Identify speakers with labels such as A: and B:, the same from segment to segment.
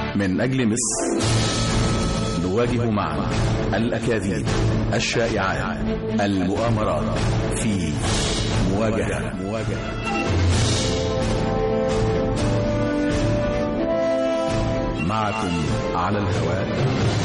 A: من أجل مصر نواجه معا الأكاذيب الشائعات المؤامرات في مواجهة مواجهة معكم على الهواء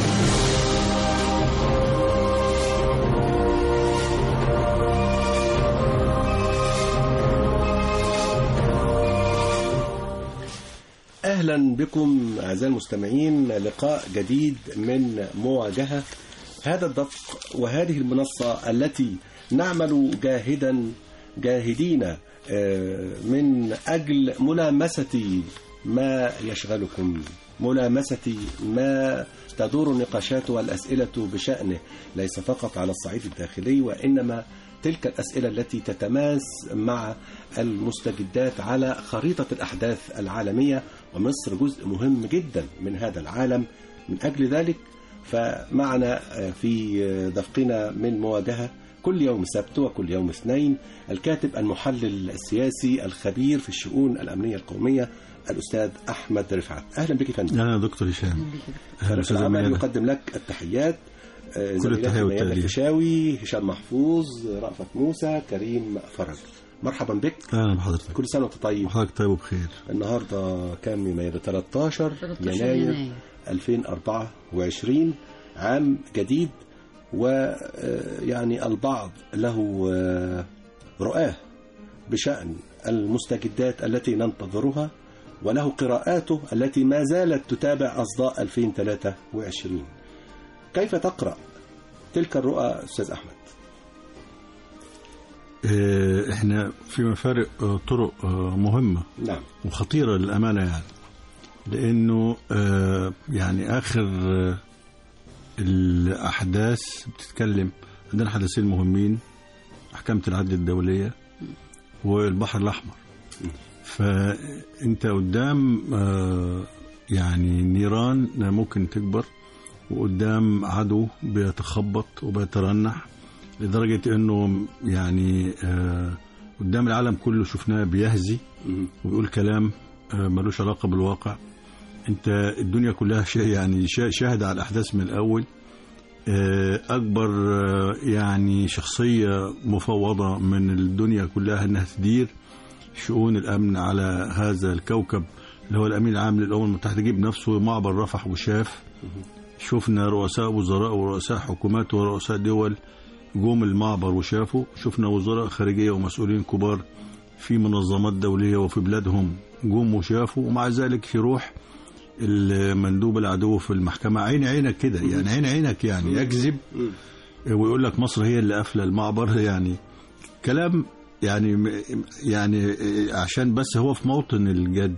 B: أهلا بكم أعزائي المستمعين لقاء جديد من مواجهة هذا الدفق وهذه المنصة التي نعمل جاهدا جاهدين آه، من أجل ملامسة ما يشغلكم ملامسة ما تدور النقاشات والأسئلة بشأنه ليس فقط على الصعيد الداخلي وإنما تلك الأسئلة التي تتماس مع المستجدات على خريطة الأحداث العالمية ومصر جزء مهم جدا من هذا العالم من أجل ذلك فمعنا في دفقنا من مواجهة كل يوم سبت وكل يوم اثنين الكاتب المحلل السياسي الخبير في الشؤون الأمنية القومية الأستاذ أحمد رفعت أهلا بك يا فندم
C: اهلا يا دكتور هشام اهلا
B: فريق
C: استاذ
B: العمل
C: أمانة.
B: يقدم لك التحيات آه،
C: كل
B: زميلاتي
C: التحية
B: ميادة
C: والتقدير.
B: الفيشاوي هشام محفوظ رأفت موسى كريم فرج مرحبا بك
C: اهلا بحضرتك
B: كل سنة وانت طيب
C: وحضرتك طيب وبخير
B: النهارده كام يناير 13
D: 13
B: يناير
D: يناير.
B: 2024 عام جديد ويعني البعض له آه، رؤاه بشأن المستجدات التي ننتظرها وله قراءاته التي ما زالت تتابع أصداء 2023 كيف تقرأ تلك الرؤى أستاذ أحمد؟
C: آه، احنا في مفارق آه، طرق آه، مهمة
B: نعم
C: وخطيرة للأمانة يعني لأنه آه، يعني آخر آه، الأحداث بتتكلم عندنا حدثين مهمين محكمة العدل الدولية والبحر الأحمر فأنت قدام آه، يعني نيران ممكن تكبر وقدام عدو بيتخبط وبيترنح لدرجة انه يعني آه، قدام العالم كله شفناه بيهزي
B: مم.
C: وبيقول كلام آه، ملوش علاقة بالواقع انت الدنيا كلها شيء يعني شا- شاهدة على الأحداث من الأول آه، أكبر آه، يعني شخصية مفوضة من الدنيا كلها أنها تدير شؤون الأمن على هذا الكوكب اللي هو الأمين العام للأمم المتحدة جيب نفسه معبر رفح وشاف شفنا رؤساء وزراء ورؤساء حكومات ورؤساء دول جم المعبر وشافوا شفنا وزراء خارجية ومسؤولين كبار في منظمات دولية وفي بلادهم جم وشافوا ومع ذلك يروح المندوب العدو في المحكمة عين عينك كده يعني عين عينك يعني يكذب
B: مم.
C: ويقول لك مصر هي اللي قافلة المعبر يعني كلام يعني يعني عشان بس هو في موطن الجد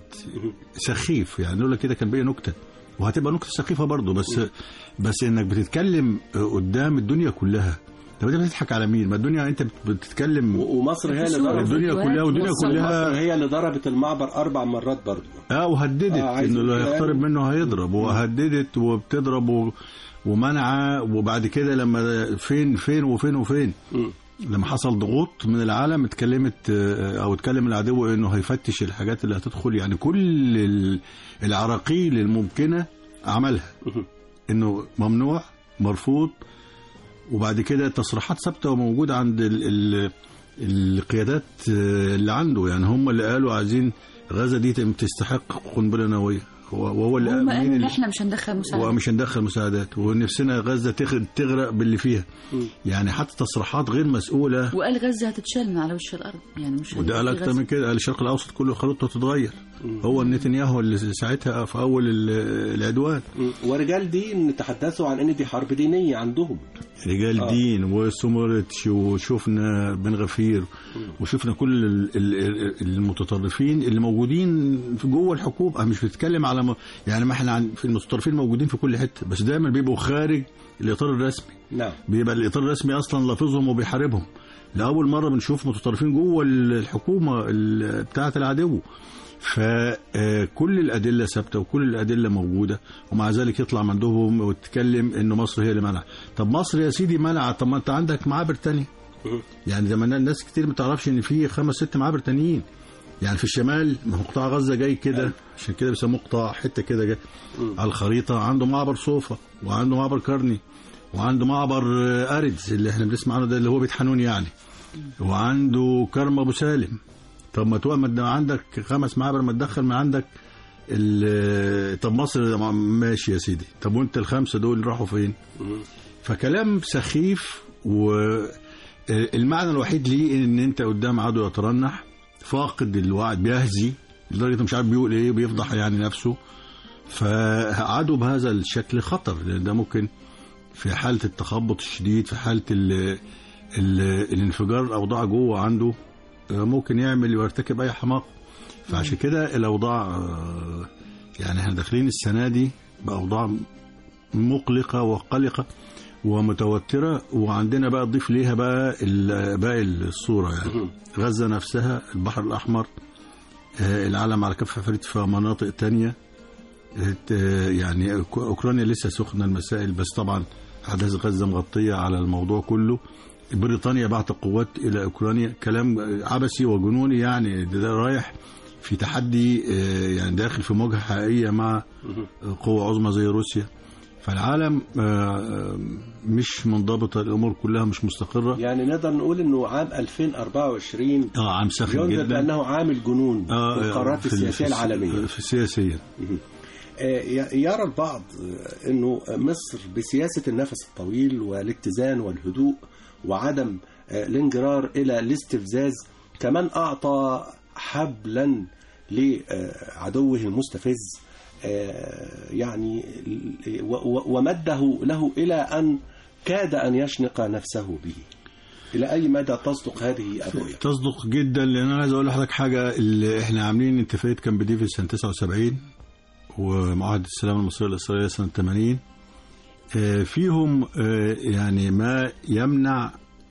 C: سخيف يعني يقول لك كده كان بقى نكته وهتبقى نكته سخيفه برضه بس بس انك بتتكلم قدام الدنيا كلها طب انت بتضحك على مين؟ ما الدنيا انت بتتكلم
B: ومصر هي اللي
D: الصورة.
B: ضربت
C: الدنيا كلها والدنيا
D: وصل
C: كلها
B: مصر هي اللي ضربت المعبر أربع مرات برضه
C: اه وهددت
B: آه، عايز
C: انه
B: يقول
C: لو
B: كده
C: يقترب
B: يعني.
C: منه هيضرب وهددت وبتضرب و- ومنعه وبعد كده لما فين فين وفين وفين
B: مم.
C: لما حصل ضغوط من العالم اتكلمت آه، او اتكلم العدو انه هيفتش الحاجات اللي هتدخل يعني كل ال- العراقيل الممكنه عملها
B: مم.
C: انه ممنوع مرفوض وبعد كده تصريحات ثابته وموجوده عند ال ال القيادات آه، اللي عنده يعني هم اللي قالوا عايزين غزه دي تستحق قنبله نوويه هو- وهو اللي
D: هم
C: قال
D: قالوا
C: مين
D: ان
C: اللي-
D: احنا مش هندخل مساعدة
C: ومش هندخل مساعدات ونفسنا غزه تغ- تغرق باللي فيها
B: مم.
C: يعني حتى تصريحات غير مسؤوله
D: وقال غزة هتتشال من على وش الأرض يعني مش
C: وده قال
D: هيبقى في
C: اكتر
D: غزة.
C: من كده قال الشرق الاوسط كله خريطته تتغير هو نتنياهو اللي ساعتها في اول ال- العدوان
B: مم. ورجال دين تحدثوا عن ان دي حرب دينيه عندهم
C: رجال
B: آه.
C: دين وسومرتش وشفنا بن غفير وشفنا كل ال- ال- المتطرفين اللي موجودين في جوه الحكومه مش بتتكلم على م... يعني ما احنا عن- في المتطرفين موجودين في كل حته بس دايما بيبقوا خارج الاطار الرسمي
B: نعم
C: بيبقى الاطار الرسمي اصلا لافظهم وبيحاربهم لاول مره بنشوف متطرفين جوه الحكومه ال- بتاعه العدو فكل الادله ثابته وكل الادله موجوده ومع ذلك يطلع مندوبهم ويتكلم انه مصر هي اللي منع طب مصر يا سيدي منع طب ما انت عندك معابر تانية
B: مم.
C: يعني زي ما الناس كتير ما تعرفش ان في خمس ست معابر تانيين يعني في الشمال ما هو قطاع غزه جاي كده عشان كده بيسموه قطاع حته كده جاي على الخريطه عنده معبر صوفا وعنده معبر كرني وعنده معبر آه، أردز اللي احنا بنسمع عنه ده اللي هو بيت حنون يعني وعنده كرم ابو سالم طب ما تبقى ما تد- عندك خمس معابر ما تدخل من عندك ال- طب مصر ماشي يا سيدي طب وانت الخمسه دول راحوا فين؟ فكلام سخيف والمعنى الوحيد ليه ان انت قدام عدو يترنح فاقد الوعد بيهزي لدرجه مش عارف بيقول ايه بيفضح يعني نفسه فعدو بهذا الشكل خطر لان ده ممكن في حاله التخبط الشديد في حاله ال ال الانفجار الاوضاع جوه عنده آه، ممكن يعمل ويرتكب اي حماقه فعشان كده الاوضاع آه، يعني احنا داخلين السنه دي باوضاع مقلقه وقلقه ومتوتره وعندنا بقى تضيف ليها بقى ال- باقي الصوره يعني غزه نفسها البحر الاحمر آه، العالم على كف عفريت في مناطق تانية آه، يعني أوك- اوكرانيا لسه سخنه المسائل بس طبعا احداث غزه مغطيه على الموضوع كله بريطانيا بعت قوات الى اوكرانيا كلام عبثي وجنوني يعني ده, ده رايح في تحدي آه، يعني داخل في مواجهه حقيقيه مع قوه عظمى زي روسيا فالعالم آه، آه، مش منضبطه الامور كلها مش مستقره
B: يعني نقدر نقول انه عام 2024
C: اه عام ساخن
B: ينذر
C: جدا
B: بانه عام الجنون
C: آه،
B: في القارات
C: في-
B: السياسيه
C: في-
B: العالميه
C: في السياسيه
B: آه، ي- يرى البعض آه، انه مصر بسياسه النفس الطويل والاتزان والهدوء وعدم آه، الانجرار الى الاستفزاز كمان اعطى حبلا لعدوه المستفز آه، يعني و- و- ومده له الى ان كاد ان يشنق نفسه به الى اي مدى تصدق هذه الرؤيه؟
C: تصدق جدا لان انا عايز اقول لحضرتك حاجه اللي احنا عاملين اتفاقيه كامب ديفيد سنه 79 ومعاهده السلام المصريه الاسرائيليه سنه 80 آه، فيهم آه، يعني ما يمنع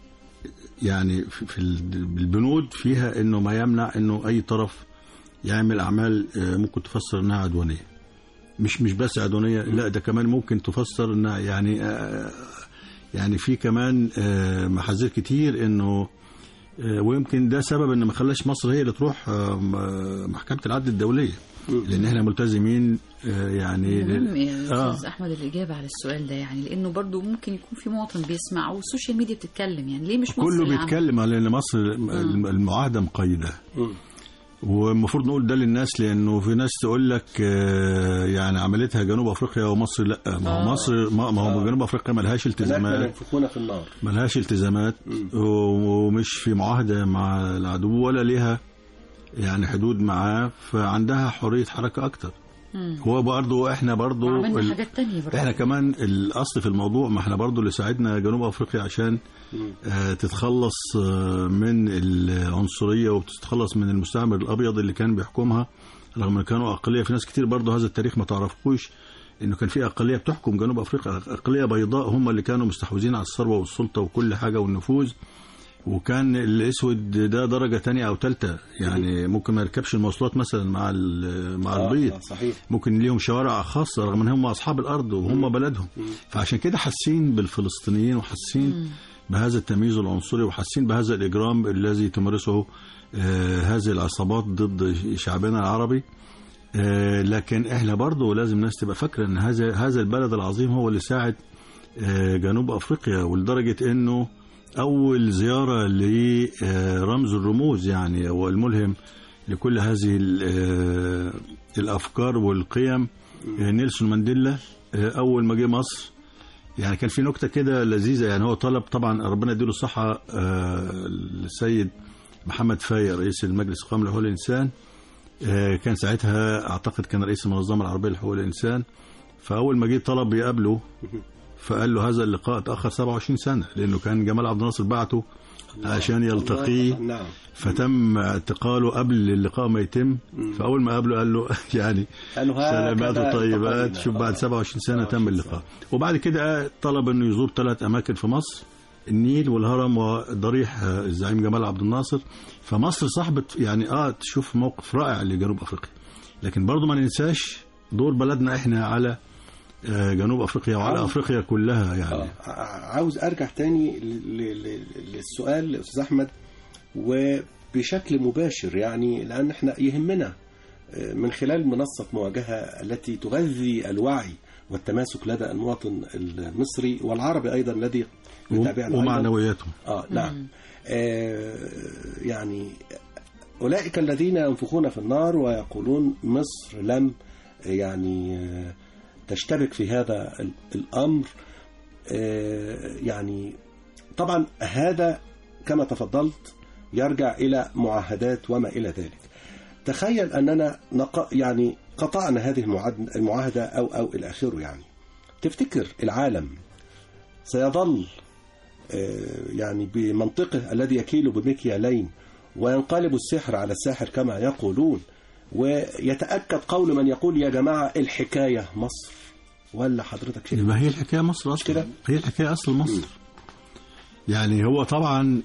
C: يعني في في ال- البنود فيها انه ما يمنع انه اي طرف يعمل اعمال آه، ممكن تفسر انها عدوانيه مش مش بس عدوانيه لا ده كمان ممكن تفسر انها يعني آه، يعني في كمان آه، محاذير كتير انه آه، ويمكن ده سبب ان ما خلاش مصر هي اللي تروح آه، م- محكمه العدل الدوليه لان احنا ملتزمين آه، يعني
D: مهم يا
C: آه.
D: استاذ احمد الاجابه على السؤال ده يعني لانه برضو ممكن يكون في مواطن بيسمع والسوشيال ميديا بتتكلم يعني ليه مش مصر
C: كله
D: اللي عاملة؟
C: بيتكلم على ان مصر الم- المعاهده مقيده والمفروض نقول ده للناس لانه في ناس تقول لك آه، يعني عملتها جنوب افريقيا ومصر لا ما هو
D: آه.
C: مصر ما ما هو جنوب افريقيا ملهاش
B: هناك من
C: التزامات
B: ينفخون في النار
C: ملهاش التزامات ومش في معاهده مع العدو ولا ليها يعني حدود معاه فعندها حريه حركه اكتر
D: مم.
C: هو برضه احنا برضه
D: وعملنا
C: ال-
D: حاجات تانية برضو
C: احنا كمان الاصل في الموضوع ما احنا برضو اللي ساعدنا جنوب افريقيا عشان آه تتخلص آه من العنصريه وتتخلص من المستعمر الابيض اللي كان بيحكمها رغم ان كانوا اقليه في ناس كتير برضو هذا التاريخ ما تعرفوش انه كان في اقليه بتحكم جنوب افريقيا اقليه بيضاء هم اللي كانوا مستحوذين على الثروه والسلطه وكل حاجه والنفوذ وكان الاسود ده درجه تانية او ثالثه يعني ممكن ما يركبش المواصلات مثلا مع ال- مع البيض
B: آه، صحيح
C: ممكن ليهم شوارع خاصة رغم ان هم اصحاب الارض وهم بلدهم فعشان كده حاسين بالفلسطينيين وحاسين بهذا التمييز العنصري وحاسين بهذا الاجرام الذي تمارسه آه هذه العصابات ضد شعبنا العربي آه لكن احنا برضه لازم الناس تبقى فاكره ان هذا هذا البلد العظيم هو اللي ساعد آه جنوب افريقيا ولدرجه انه اول زياره لرمز الرموز يعني هو الملهم لكل هذه ال- آه، الافكار والقيم آه، نيلسون مانديلا آه، اول ما جه مصر يعني كان في نكته كده لذيذه يعني هو طلب طبعا ربنا يديله الصحه آه، السيد محمد فايق رئيس المجلس القومي لحقوق الانسان آه، كان ساعتها اعتقد كان رئيس المنظمه العربيه لحقوق الانسان فاول ما جه طلب يقابله فقال له هذا اللقاء اتاخر 27 سنه لانه كان جمال عبد الناصر بعته عشان يلتقيه
B: الله- نعم
C: فتم اعتقاله قبل اللقاء ما يتم فاول ما قابله قال له يعني
B: قالوا
C: سلامات
B: هكذا
C: وطيبات
B: التقينا.
C: شوف بعد
B: آه.
C: 27 سنه تم
B: 27
C: اللقاء وبعد كده طلب انه يزور ثلاث اماكن في مصر النيل والهرم وضريح آه، الزعيم جمال عبد الناصر فمصر صاحبه يعني اه تشوف موقف رائع لجنوب افريقيا لكن برضه ما ننساش دور بلدنا احنا على آه، جنوب افريقيا وعلى
B: عاوز-
C: افريقيا كلها يعني
B: آه، ع- عاوز ارجع تاني ل- ل- ل- للسؤال استاذ احمد بشكل مباشر يعني لأن احنا يهمنا من خلال منصة مواجهة التي تغذي الوعي والتماسك لدى المواطن المصري والعربي أيضا الذي يتابعنا أيضاً.
C: ومعنوياتهم
B: آه نعم آه يعني أولئك الذين ينفخون في النار ويقولون مصر لم يعني آه، تشتبك في هذا ال- الأمر آه، يعني طبعا هذا كما تفضلت يرجع إلى معاهدات وما إلى ذلك تخيل أننا نق... يعني قطعنا هذه المعاد- المعاهدة أو أو إلى آخره يعني تفتكر العالم سيظل آه، يعني بمنطقه الذي يكيل بمكيالين وينقلب السحر على الساحر كما يقولون ويتأكد قول من يقول يا جماعة الحكاية مصر ولا حضرتك شايف
C: ما هي الحكايه مصر اصلا
B: كده؟
C: هي الحكايه اصل مصر يعني هو طبعا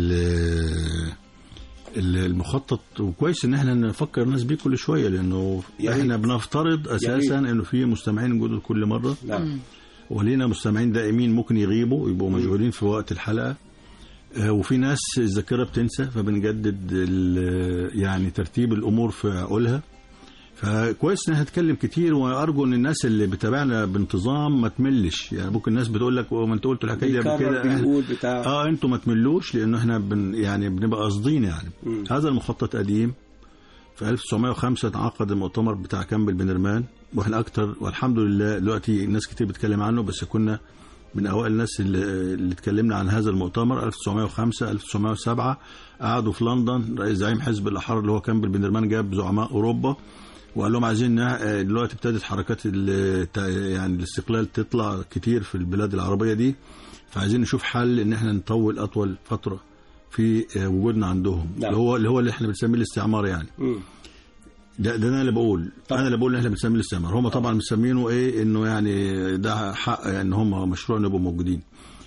C: ال- ال- المخطط وكويس ان احنا نفكر الناس بيه كل شويه لانه
B: يا ريت.
C: احنا بنفترض اساسا انه في مستمعين جدد كل مره
B: نعم
C: ولينا مستمعين دائمين ممكن يغيبوا يبقوا مشغولين في وقت الحلقه آه، وفي ناس الذاكره بتنسى فبنجدد ال- يعني ترتيب الامور في عقولها فكويس ان احنا نتكلم كتير وارجو ان الناس اللي بتابعنا بانتظام ما تملش يعني ممكن الناس بتقول لك ما انت قلت الحكايه دي قبل
B: بيكرر
C: كده إحنا-
B: بيقول بتاع
C: اه انتوا ما تملوش لانه احنا بن يعني بنبقى قاصدين يعني
B: مم.
C: هذا المخطط قديم في 1905 اتعقد المؤتمر بتاع كامبل بنرمان واحنا اكتر والحمد لله دلوقتي ناس كتير بتتكلم عنه بس كنا من اوائل الناس اللي, اللي اتكلمنا عن هذا المؤتمر 1905 1907 قعدوا في لندن رئيس زعيم حزب الاحرار اللي هو كامبل بنرمان جاب زعماء اوروبا وقال لهم عايزين نع- آه، دلوقتي ابتدت حركات ال- تع- يعني الاستقلال تطلع كتير في البلاد العربيه دي فعايزين نشوف حل ان احنا نطول اطول فتره في آه، وجودنا عندهم
B: نعم.
C: اللي هو اللي هو اللي احنا بنسميه الاستعمار يعني
B: مم.
C: ده, ده انا اللي بقول
B: طبعا.
C: انا اللي بقول ان احنا بنسميه الاستعمار هم طبعا مسمينه ايه انه يعني ده حق ان هم مشروع يبقوا موجودين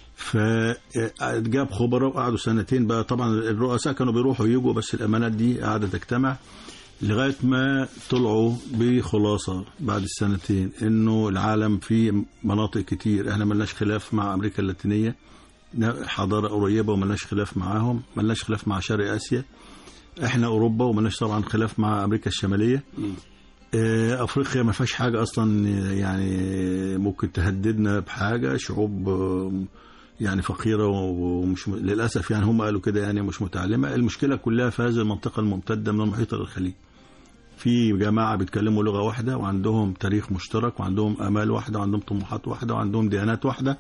C: فجاب خبراء وقعدوا سنتين بقى طبعا الرؤساء كانوا بيروحوا يجوا بس الامانات دي قاعده تجتمع لغايه ما طلعوا بخلاصه بعد السنتين انه العالم فيه مناطق كتير احنا ملناش خلاف مع امريكا اللاتينيه حضاره قريبه وملناش خلاف معاهم ملناش خلاف مع شرق اسيا احنا اوروبا وملناش طبعا خلاف مع امريكا الشماليه
B: مم.
C: آه، افريقيا ما فيهاش حاجه اصلا يعني ممكن تهددنا بحاجه شعوب آه، يعني فقيره ومش للاسف يعني هم قالوا كده يعني مش متعلمه المشكله كلها في هذه المنطقه الممتده من المحيط الى الخليج في جماعه بيتكلموا لغه واحده وعندهم تاريخ مشترك وعندهم امال واحده وعندهم طموحات واحده وعندهم ديانات واحده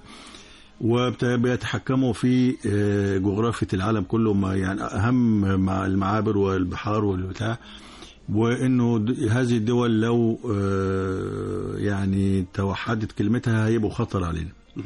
C: وبيتحكموا في آه، جغرافية العالم كله ما يعني أهم مع المعابر والبحار والبتاع وانه د- هذه الدول لو آه، يعني توحدت كلمتها هيبقوا خطر علينا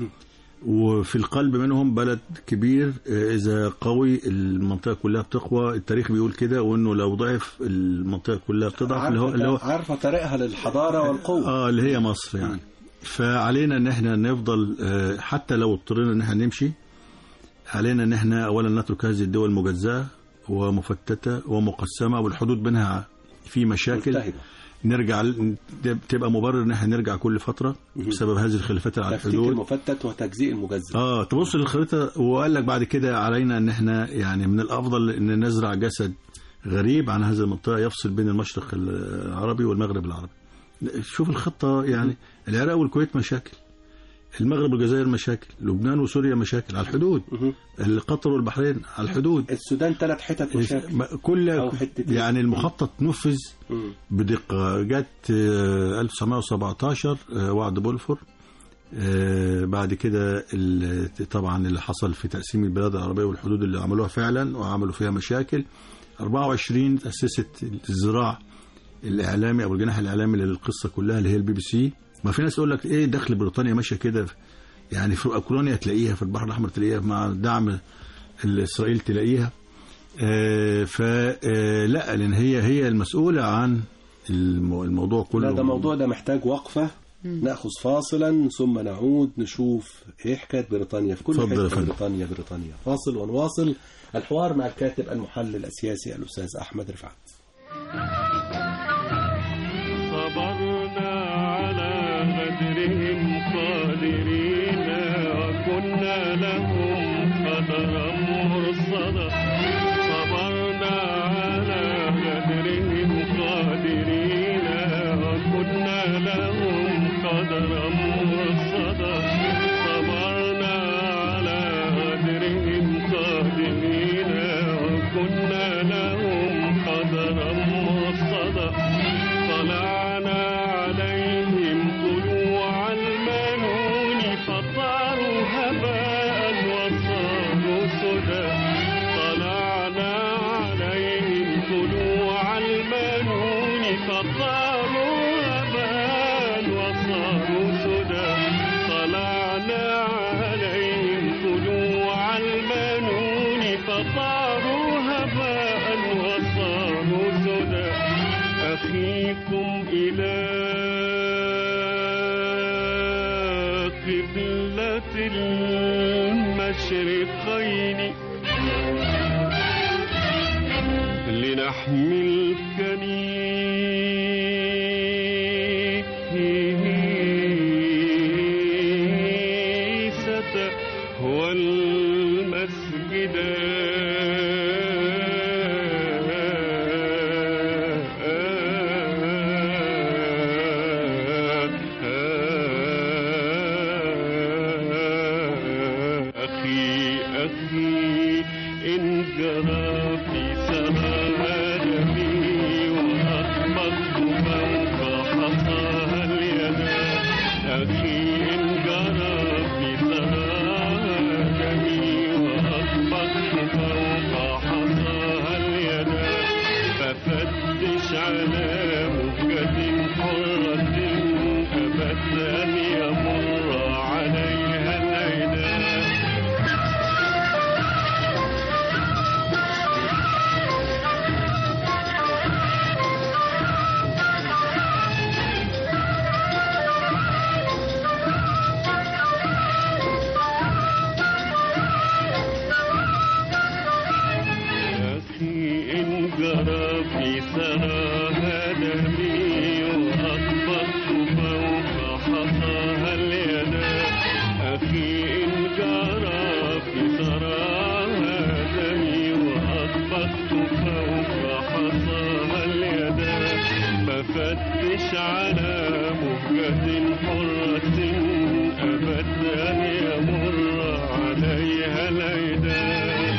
C: وفي القلب منهم بلد كبير آه، اذا قوي المنطقه كلها بتقوى التاريخ بيقول كده وانه لو ضعف المنطقه كلها بتضعف اللي هو اللي هو
B: عارفة, عارفة طريقها للحضارة والقوة
C: اه اللي هي مصر يعني فعلينا ان احنا نفضل آه، حتى لو اضطرينا ان احنا نمشي علينا ان احنا اولا نترك هذه الدول مجزاه ومفتته ومقسمه والحدود بينها في مشاكل
B: ملتهبة.
C: نرجع ل- تبقى مبرر ان احنا نرجع كل فتره بسبب هذه الخلافات على
B: تفكيك
C: الحدود
B: المفتت وتجزيء المجزء
C: اه تبص للخريطه وقال لك بعد كده علينا ان احنا يعني من الافضل ان نزرع جسد غريب عن هذه المنطقه يفصل بين المشرق العربي والمغرب العربي شوف الخطه يعني العراق والكويت مشاكل المغرب والجزائر مشاكل لبنان وسوريا مشاكل على الحدود
B: مهم.
C: قطر والبحرين على الحدود
B: السودان ثلاث حتت مشاكل
C: ما- كل
B: أو حتتين.
C: يعني المخطط نفذ
B: مم.
C: بدقة جت آه، 1917 آه، وعد بولفور آه، بعد كده ال- طبعا اللي حصل في تقسيم البلاد العربية والحدود اللي عملوها فعلا وعملوا فيها مشاكل 24 تأسست الزراع الإعلامي أو الجناح الإعلامي للقصة كلها اللي هي البي بي سي ما في ناس يقول لك إيه دخل بريطانيا ماشية كده يعني في أوكرانيا تلاقيها في البحر الأحمر تلاقيها مع دعم إسرائيل تلاقيها آه، فلا لان هي هي المسؤوله عن الم- الموضوع كله
B: لا ده موضوع ده محتاج وقفة ناخذ فاصلا ثم نعود نشوف ايه حكايه بريطانيا في كل
C: اتفضل يا
B: حته
C: فندم.
B: بريطانيا بريطانيا فاصل ونواصل الحوار مع الكاتب المحلل السياسي الاستاذ احمد رفعت
E: صبرنا على غدرهم قادرين وكنا لهم قدرا مرصدا صبرنا فصاروا هباء وصاروا سدى طلعنا عليهم طلوع المنون فصاروا هباء وصاروا سدى أخيكم إلى قبلة المشرقين لنحمل كنيسة والمسجد أخي أخي إن جرى في سهادتي وأطبقت فوق حصاها اليدا أخي إن جرى في سهادتي وأطبقت فوق حصاها اليدا ففتش على مفقد حرة أبت أن يمر عليها العدا أخي إن جرى في سراها دمي وأطبقت فوق حصاها اليدا أخي إن جرى في سراها دمي وأطبقت فوق حصاها اليدا ففتش على مهجة حرة أبد أن يمر عليها العدا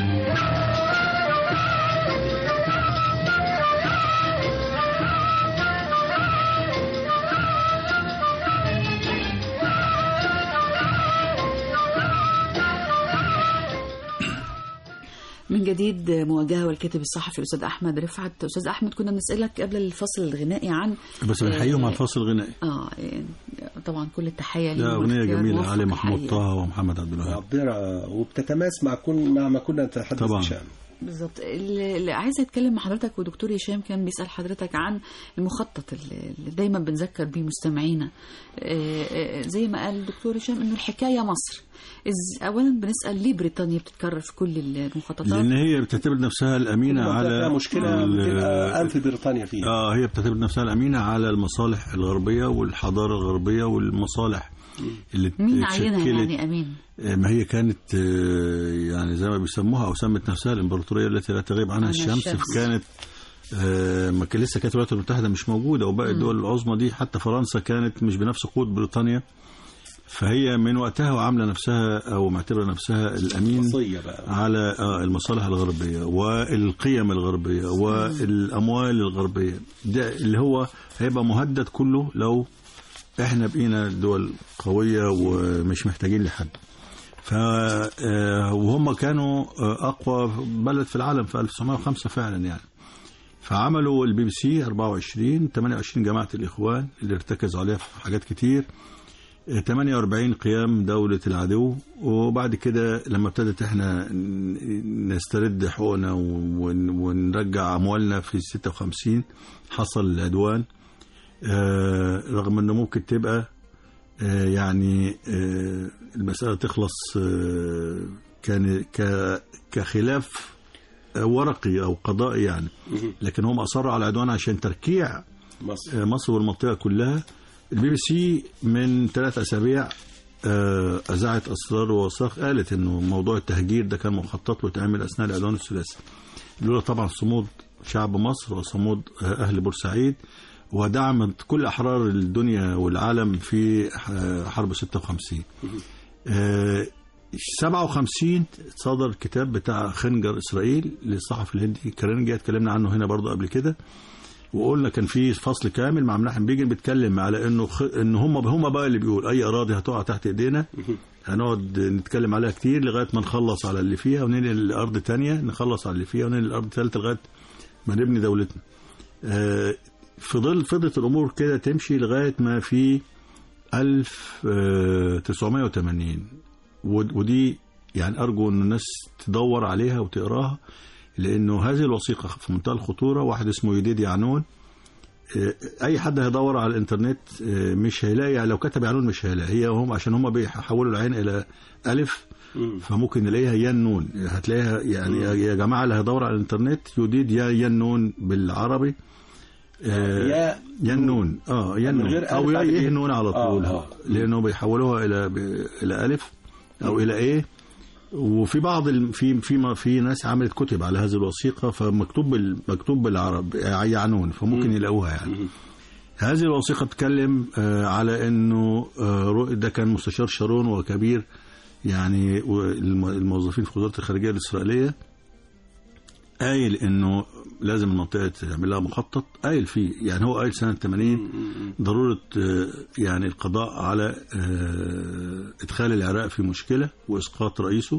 D: من جديد مواجهة والكاتب الصحفي الأستاذ أحمد رفعت أستاذ أحمد كنا بنسألك قبل الفصل الغنائي عن
C: بس بنحييهم على الفصل الغنائي
D: آه إيه، طبعا كل التحية
C: لا
D: ليهم
C: أغنية
D: والاختيار
C: جميلة
D: موفق
C: علي محمود
D: الحقيقة.
C: طه ومحمد عبد الوهاب
B: معبرة وبتتماس مع كل مع ما كنا نتحدث
C: طبعاً.
B: بشأنه
D: بالظبط اللي اللي عايزه اتكلم مع حضرتك ودكتور هشام كان بيسال حضرتك عن المخطط اللي اللي دايما بنذكر بيه مستمعينا آه، آه، زي ما قال الدكتور هشام انه الحكايه مصر إز اولا بنسال ليه بريطانيا بتتكرر في كل المخططات
C: لأن هي بتعتبر نفسها الأمينة على
B: فيها مشكلة
C: ال-
B: بتبقى أنف بريطانيا فيها
C: اه هي بتعتبر نفسها الأمينة على المصالح الغربية والحضارة الغربية والمصالح اللي
D: مين عينها
C: اتشكلت
D: يعني امين
C: آه، ما هي كانت آه، يعني زي ما بيسموها او سمت نفسها الامبراطوريه التي لا تغيب عنها
D: عنها
C: الشمس
D: الشمس.
C: فكانت آه، ما كان لسه كانت الولايات المتحده مش موجوده وباقي الدول العظمى دي حتى فرنسا كانت مش بنفس قوه بريطانيا فهي من وقتها وعامله نفسها او معتبره نفسها الامين
B: وصية بقى
C: على آه، المصالح الغربية والقيم الغربية والأموال الغربية ده اللي هو هيبقى مهدد كله لو احنا بقينا دول قوية ومش محتاجين لحد ف آه، وهم كانوا آه، أقوى بلد في العالم في 1905 فعلا يعني فعملوا البي بي سي 24 28 جماعة الإخوان اللي ارتكزوا عليها في حاجات كتير 48 قيام دولة العدو وبعد كده لما ابتدت احنا ن- نسترد حقوقنا ون- ونرجع أموالنا في 56 حصل العدوان آه، رغم انه ممكن تبقى آه، يعني آه، المسألة تخلص آه، كان ك- كخلاف آه، ورقي أو قضائي يعني لكن هم أصروا على العدوان عشان تركيع
B: مصر
C: مصر والمنطقة كلها البي بي سي من ثلاث أسابيع آه، أذاعت أسرار ووثائق قالت إنه موضوع التهجير ده كان مخطط له تعمل أثناء العدوان الثلاثي لولا طبعا صمود شعب مصر وصمود آه، أهل بورسعيد ودعمت كل أحرار الدنيا والعالم في آه، حرب 56 آه، 57 صدر الكتاب بتاع خنجر إسرائيل للصحفي الهندي كارنجي اتكلمنا عنه هنا برضه قبل كده وقلنا كان في فصل كامل مع مناحم بيجن بيتكلم على انه خ... ان هم هم بقى اللي بيقول اي اراضي هتقع تحت ايدينا هنقعد نتكلم عليها كتير لغايه ما نخلص على اللي فيها وننقل لارض تانية نخلص على اللي فيها وننقل لارض ثالثه لغايه ما نبني دولتنا. آه فضل فضلت الامور كده تمشي لغايه ما في 1980 ود- ودي يعني ارجو ان الناس تدور عليها وتقراها لانه هذه الوثيقه في منتهى الخطوره واحد اسمه يديد يعنون آه، اي حد هيدور على الانترنت آه، مش هيلاقي يعني لو كتب يعنون مش هيلاقي هي هم عشان هم بيحولوا العين الى الف
B: مم.
C: فممكن نلاقيها ين نون هتلاقيها يعني يا- يا جماعه اللي هيدور على الانترنت يديد يا ين نون بالعربي آه،
B: يا
C: ين نون اه ين
B: من
C: نون
B: غير ألف
C: او
B: بعد
C: يه
B: كده.
C: نون على
B: آه،
C: طول
B: آه.
C: لانه بيحولوها الى الى الف او الى ايه وفي بعض ال- في في في ناس عملت كتب على هذه الوثيقه فمكتوب بال- مكتوب بالعرب يعنون فممكن يلاقوها يعني هذه الوثيقه بتتكلم آه، على انه آه، رؤ- ده كان مستشار شارون وكبير يعني والم- الموظفين في وزاره الخارجيه الاسرائيليه قايل انه لازم المنطقه تعمل لها مخطط قايل فيه يعني هو قايل سنه 80 ضروره آه، يعني القضاء على آه، ادخال العراق في مشكله واسقاط رئيسه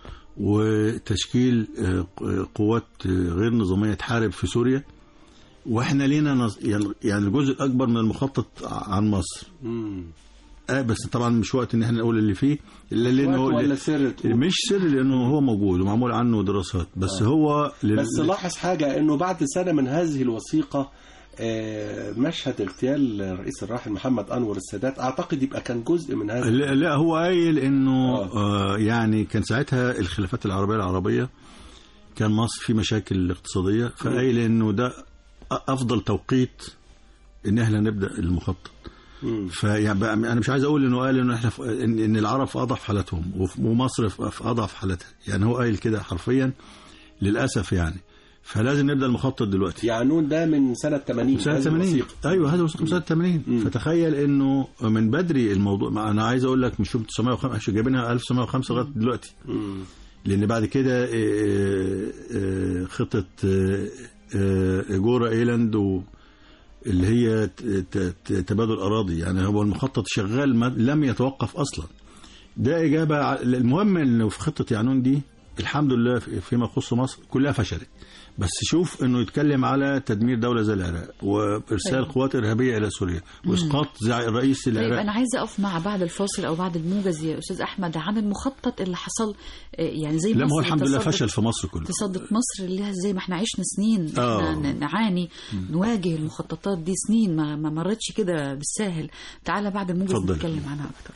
C: وتشكيل آه، قوات آه، غير نظاميه تحارب في سوريا واحنا لينا نظ... يعني يعني الجزء الاكبر من المخطط عن مصر
B: مم.
C: آه بس طبعا مش وقت ان احنا نقول اللي فيه الا لانه
B: وقت ولا سر تقول؟
C: مش سر لانه هو موجود ومعمول عنه دراسات بس هو لل...
B: بس لاحظ حاجة انه بعد سنة من هذه الوثيقة آه، مشهد اغتيال الرئيس الراحل محمد انور السادات اعتقد يبقى كان جزء من هذا
C: لا, لا هو قايل انه
B: آه.
C: آه يعني كان ساعتها الخلافات العربيه العربيه كان مصر في مشاكل اقتصاديه فقايل انه ده افضل توقيت ان احنا نبدا المخطط
B: مم.
C: فيعني بقى انا مش عايز اقول انه قال انه احنا في ان, إن العرب في اضعف حالاتهم وف- ومصر في في اضعف حالاتها يعني هو قايل كده حرفيا للاسف يعني فلازم نبدا المخطط دلوقتي
B: يعنون ده من سنة 80
C: سنة
B: هذه
C: 80
B: الوثيقة.
C: ايوه هذا وثيقه سنه 80 فتخيل انه من بدري الموضوع ما انا عايز اقول لك مش شوف 905 عشان جايبينها 1905 لغايه دلوقتي
B: مم.
C: لان بعد كده آه، آه، خطه آه، آه، جورا ايلاند و اللي هي ت- ت- ت- تبادل اراضي يعني هو المخطط شغال ما لم يتوقف اصلا ده اجابه ع- المهم انه في خطه يعنون دي الحمد لله في- فيما يخص مصر كلها فشلت بس شوف انه يتكلم على تدمير دوله زي العراق وارسال
D: أيوة.
C: قوات ارهابيه الى سوريا واسقاط زع- رئيس
D: طيب
C: العراق
D: انا عايزه اقف مع بعد الفاصل او بعد الموجز يا استاذ احمد عن المخطط اللي حصل آه، يعني زي
C: لا ما هو
D: مصر
C: الحمد لله
D: تصدت-
C: فشل في مصر كله
D: تصدت مصر اللي لها زي ما احنا عشنا سنين
C: آه.
D: احنا ن- نعاني نواجه المخططات دي سنين ما ما مرتش كده بالساهل تعالى بعد الموجز
C: اتفضل.
D: نتكلم عنها اكتر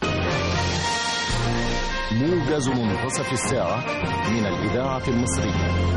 A: موجز منتصف الساعة من الإذاعة المصرية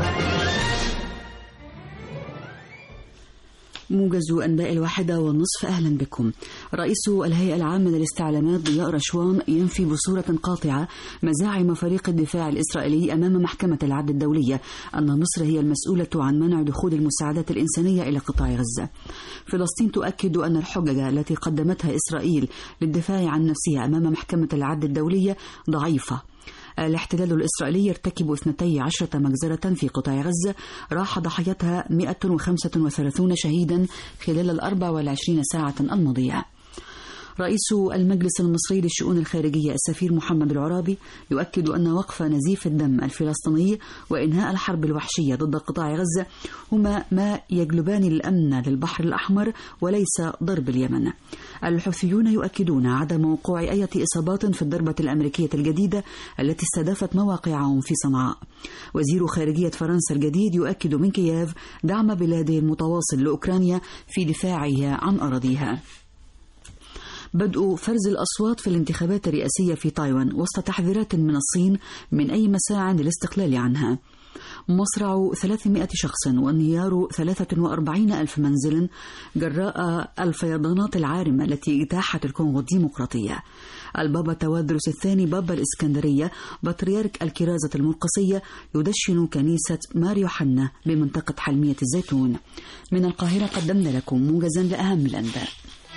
F: موجز أنباء الواحدة والنصف أهلا بكم رئيس الهيئة العامة للاستعلامات ضياء رشوان ينفي بصورة قاطعة مزاعم فريق الدفاع الإسرائيلي أمام محكمة العدل الدولية أن مصر هي المسؤولة عن منع دخول المساعدات الإنسانية إلى قطاع غزة فلسطين تؤكد أن الحجج التي قدمتها إسرائيل للدفاع عن نفسها أمام محكمة العدل الدولية ضعيفة الاحتلال الإسرائيلي يرتكب 12 مجزرة في قطاع غزة راح ضحيتها 135 شهيدا خلال ال 24 ساعة الماضية رئيس المجلس المصري للشؤون الخارجية السفير محمد العرابي يؤكد أن وقف نزيف الدم الفلسطيني وإنهاء الحرب الوحشية ضد قطاع غزة هما ما يجلبان الأمن للبحر الأحمر وليس ضرب اليمن الحوثيون يؤكدون عدم وقوع أي إصابات في الضربة الأمريكية الجديدة التي استهدفت مواقعهم في صنعاء وزير خارجية فرنسا الجديد يؤكد من كييف دعم بلاده المتواصل لأوكرانيا في دفاعها عن أراضيها بدء فرز الأصوات في الانتخابات الرئاسية في تايوان وسط تحذيرات من الصين من أي مساع للاستقلال عنها مصرع 300 شخص وانهيار 43 ألف منزل جراء الفيضانات العارمة التي اجتاحت الكونغو الديمقراطية البابا توادرس الثاني بابا الإسكندرية بطريرك الكرازة المرقسية يدشن كنيسة مار يوحنا بمنطقة حلمية الزيتون من القاهرة قدمنا لكم موجزا لأهم الأنباء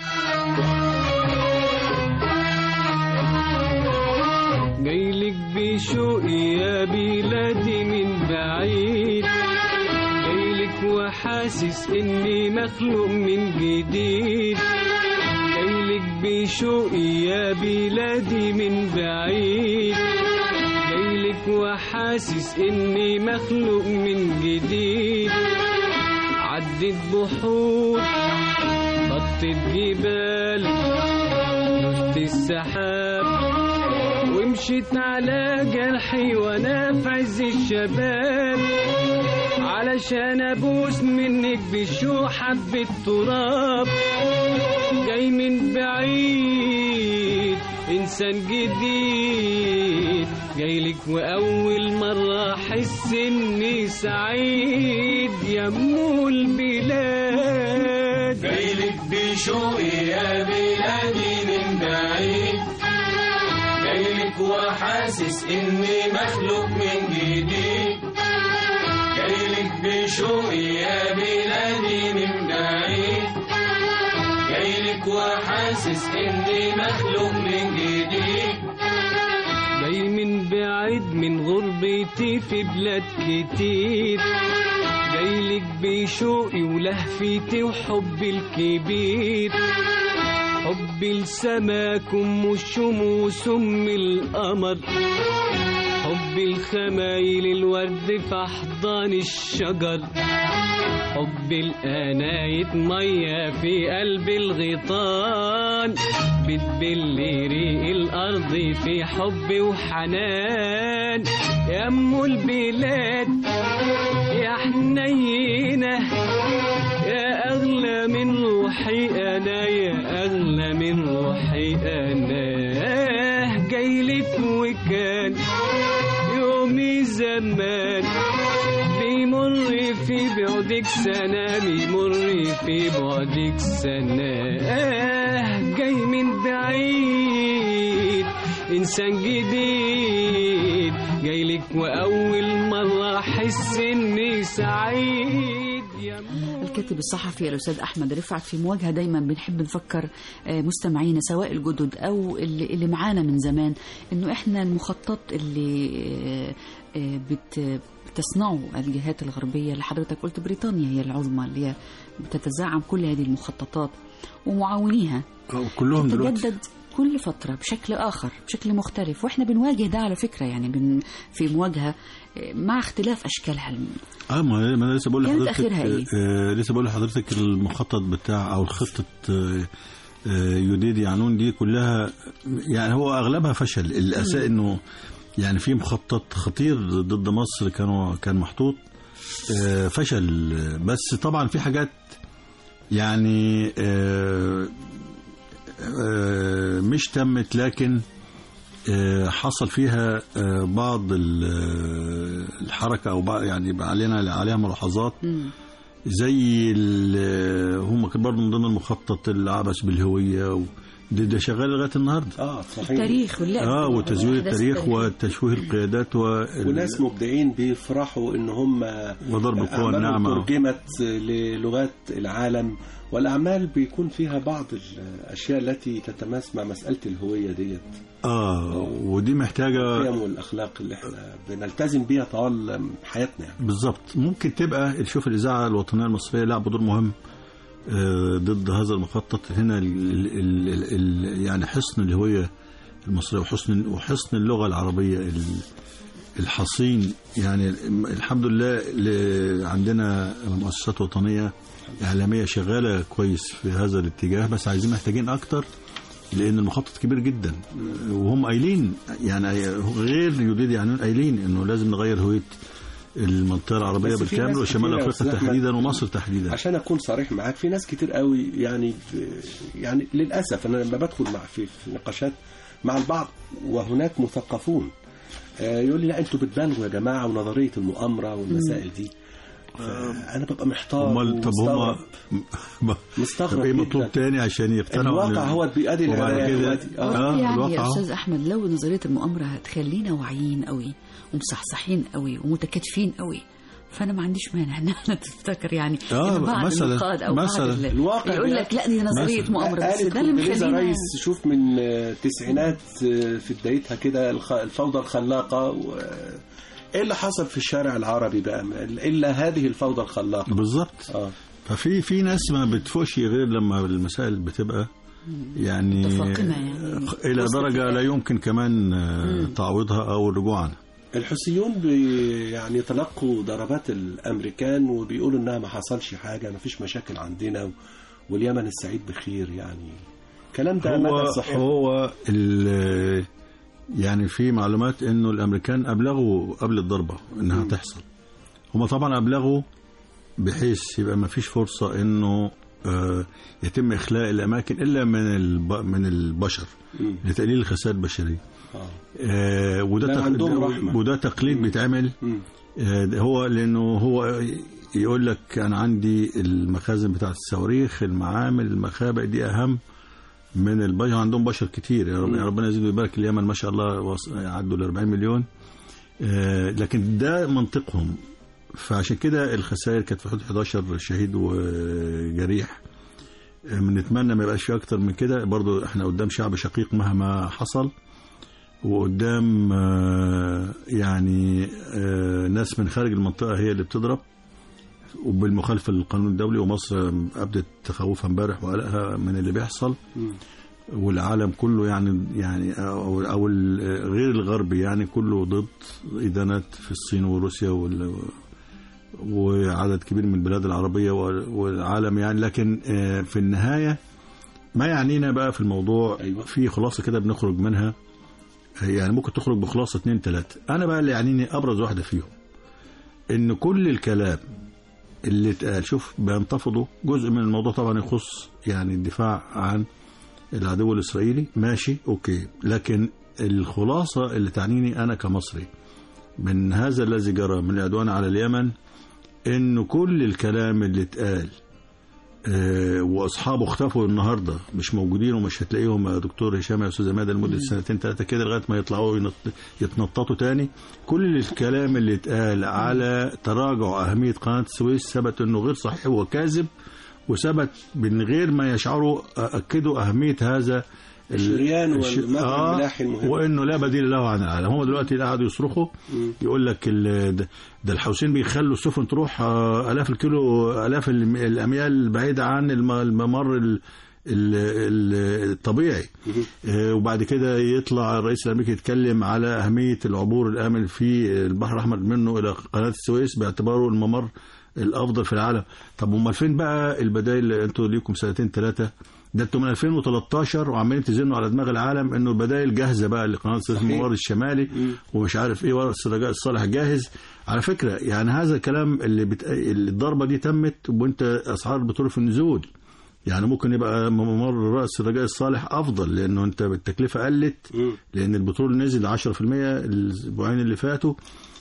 E: جايلك بشوقي يا بلادي من بعيد جايلك وحاسس اني مخلوق من جديد جايلك بشوقي يا بلادي من بعيد جايلك وحاسس اني مخلوق من جديد عد عدت بحور بطت جبال نشت السحاب ومشيت على جرحي وانا في عز الشباب علشان ابوس منك بشو حبة تراب جاي من بعيد انسان جديد جايلك واول مرة احس اني سعيد يا ام البلاد
G: جايلك بشوقي يا بلادي من بعيد جايلك وحاسس اني مخلوق من جديد جايلك بشوقي يا بلادي من بعيد جايلك وحاسس اني مخلوق من جديد
E: جاي من بعيد من غربتي في بلاد كتير جايلك بشوقي ولهفتي وحبي الكبير حبي لسماكم والشموس ام القمر حبي الخمايل الورد في احضان الشجر حبي القناية مية في قلب الغيطان بتبلي ريق الأرض في حب وحنان يا أم البلاد يا حنينة يا أغلى من روحي أنا يا أغلى من روحي أنا جايلك وكان يومي زمان بيمر في بعدك سنة بيمر في بعدك سنة آه جاي من بعيد إنسان جديد جايلك وأول مرة أحس إني سعيد يا مو-
F: الكاتب الصحفي الأستاذ أحمد رفعت في مواجهة دايما بنحب نفكر آه، مستمعينا سواء الجدد أو اللي, اللي معانا من زمان إنه إحنا المخطط اللي آه، آه، بت بتصنعه الجهات الغربية اللي حضرتك قلت بريطانيا هي العظمى اللي هي بتتزعم كل هذه المخططات ومعاونيها
C: كلهم دلوقتي
F: تتجدد كل فترة بشكل آخر بشكل مختلف وإحنا بنواجه ده على فكرة يعني بن في مواجهة آه، مع اختلاف أشكالها
C: اه ما ما انا لسه بقول
F: كانت
C: لحضرتك
F: آخرها إيه؟
C: آه لسه بقول لحضرتك المخطط بتاع او خطه آه آه يوديدي عنون دي كلها يعني هو اغلبها فشل الاساس انه يعني في مخطط خطير ضد مصر كانوا كان محطوط آه فشل بس طبعا في حاجات يعني آه آه مش تمت لكن آه، حصل فيها آه، بعض ال- آه، الحركة أو بعض يعني بقى علينا عليها ملاحظات زي ال- هم كان برضه من ضمن المخطط العبث بالهوية و- ده, ده شغال لغاية النهاردة
B: اه صحيح
F: التاريخ واللعب
C: اه وتزوير
F: والأحداث
C: التاريخ
F: التاريخية.
C: وتشويه القيادات وال-
B: وناس مبدعين بيفرحوا ان هم
C: وضرب القوى
B: أعمالهم
C: الناعمة
B: ترجمت للغات العالم والاعمال بيكون فيها بعض الاشياء التي تتماس مع مساله الهويه ديت
C: اه ودي محتاجة
B: القيم والاخلاق اللي احنا بنلتزم بيها طوال حياتنا يعني.
C: بالظبط ممكن تبقى شوف الإذاعة الوطنية المصرية لعبوا دور مهم آه، ضد هذا المخطط هنا ال ال ال ال يعني حصن الهوية المصرية وحصن وحصن اللغة العربية ال- الحصين يعني الحمد لله ل- عندنا مؤسسات وطنية إعلامية شغالة كويس في هذا الاتجاه بس عايزين محتاجين أكتر لأن المخطط كبير جدا وهم قايلين يعني غير يريد يعني قايلين إنه لازم نغير هوية المنطقة العربية
B: بس في
C: بالكامل
B: ناس
C: وشمال
B: كتير يا
C: أفريقيا
B: أستاذ أحمد.
C: تحديدا ومصر تحديدا
B: عشان اكون صريح معاك في ناس كتير قوي يعني يعني للاسف انا لما بدخل مع في, في نقاشات مع البعض وهناك مثقفون آه، يقول لي لا انتوا بتبالغوا يا جماعه ونظريه المؤامره والمسائل دي انا ببقى محتار
C: امال طب
B: ومستغرب.
C: هم
B: مستغرب
C: طب ايه
B: جداً.
C: مطلوب تاني عشان يقتنعوا
B: الواقع
C: إن-
B: هو بيأدي
C: وبعد
B: العراق
C: كده
B: دلوقتي. آه.
C: اه
F: يعني يا
C: الواقع أهو.
F: استاذ احمد لو نظريه المؤامره هتخلينا واعيين قوي ومصحصحين قوي ومتكاتفين قوي فانا ما عنديش مانع ان احنا تفتكر يعني
C: آه،
F: إن بعض
C: مثلاً-
F: النقاد او
C: مثلاً.
F: بعض ال-
B: الواقع
F: يقول لك لا دي نظريه
C: مثلاً.
F: مؤامره بس
B: قالت
F: ده اللي
B: كوندوليزا
F: مخلينا
B: رايس شوف من آه، التسعينات آه، في بدايتها كده الخ- الفوضى الخلاقه و- ايه اللي حصل في الشارع العربي بقى الا هذه الفوضى الخلاقه
C: بالظبط
B: اه
C: ففي في ناس ما بتفوش غير لما المسائل بتبقى يعني
F: متفاقمة يعني.
C: الى
F: وسط
C: درجه
F: اتفاق.
C: لا يمكن كمان آه، تعويضها او الرجوع عنها
B: الحوثيون بي يعني تلقوا ضربات الامريكان وبيقولوا انها ما حصلش حاجه ما فيش مشاكل عندنا و- واليمن السعيد بخير يعني الكلام ده
C: هو
B: مدى صحيح
C: هو ال- يعني في معلومات انه الامريكان ابلغوا قبل الضربه انها تحصل هم طبعا ابلغوا بحيث يبقى ما فيش فرصه انه آه، يتم اخلاء الاماكن الا من الب... من البشر
B: مم.
C: لتقليل الخسائر البشريه
B: آه.
C: آه، وده
B: لا،
C: تق-
B: عندهم رحمة.
C: وده تقليد بيتعمل
B: مم.
C: آه، ده هو لانه هو يقول لك انا عندي المخازن بتاعت الصواريخ المعامل المخابئ دي اهم من البشر عندهم بشر كتير يا رب- يا ربنا يزيد ويبارك اليمن ما شاء الله وص- عدوا ال 40 مليون آه، لكن ده منطقهم فعشان كده الخسائر كانت في حدود 11 شهيد وجريح آه، بنتمنى ما يبقاش في اكتر من كده برضو احنا قدام شعب شقيق مهما حصل وقدام آه، يعني آه، ناس من خارج المنطقة هي اللي بتضرب وبالمخالفة للقانون الدولي ومصر أبدت تخوفها امبارح وقلقها من اللي بيحصل
B: مم.
C: والعالم كله يعني يعني أو, أو ال- غير الغربي يعني كله ضد إدانات في الصين وروسيا وال وعدد كبير من البلاد العربية وال- والعالم يعني لكن آه، في النهاية ما يعنينا بقى في الموضوع
B: أيوة.
C: في خلاصة كده بنخرج منها يعني ممكن تخرج بخلاصة اتنين تلاتة أنا بقى اللي يعنيني أبرز واحدة فيهم إن كل الكلام اللي اتقال شوف بينتفضوا جزء من الموضوع طبعا يخص يعني الدفاع عن العدو الإسرائيلي ماشي أوكي لكن الخلاصة اللي تعنيني أنا كمصري من هذا الذي جرى من العدوان على اليمن إنه كل الكلام اللي اتقال آه، واصحابه اختفوا النهارده مش موجودين ومش هتلاقيهم يا دكتور هشام يا استاذ مادة لمده سنتين ثلاثه كده لغايه ما يطلعوا ينط- يتنططوا تاني كل الكلام اللي اتقال على تراجع اهميه قناه السويس ثبت انه غير صحيح وكاذب وثبت من غير ما يشعروا اكدوا اهميه هذا ال-
B: الشريان
C: الش-
B: والمجرى الملاحي المهم.
C: وانه لا بديل له عن العالم هم دلوقتي قعدوا يصرخوا يقول لك ال- ده- ده الحوثيين بيخلوا السفن تروح آه، الاف الكيلو الاف الم- الاميال البعيده عن الم- الممر ال- ال- ال- الطبيعي آه، وبعد كده يطلع الرئيس الامريكي يتكلم على اهميه العبور الامن في البحر الاحمر منه الى قناه السويس باعتباره الممر الافضل في العالم طب امال فين بقى البدائل اللي انتوا ليكم سنتين ثلاثه ده انتوا من 2013 وعمالين تزنوا على دماغ العالم انه البدائل جاهزه بقى لقناه السويس
B: صحيح.
C: الممر الشمالي ومش عارف ايه ورا الرجاء الصالح جاهز على فكره يعني هذا الكلام اللي بت... اللي الضربه دي تمت وانت اسعار البترول في النزول يعني ممكن يبقى ممر راس الرجاء الصالح افضل لانه انت التكلفه قلت
B: مم.
C: لان البترول نزل 10% الاسبوعين اللي فاتوا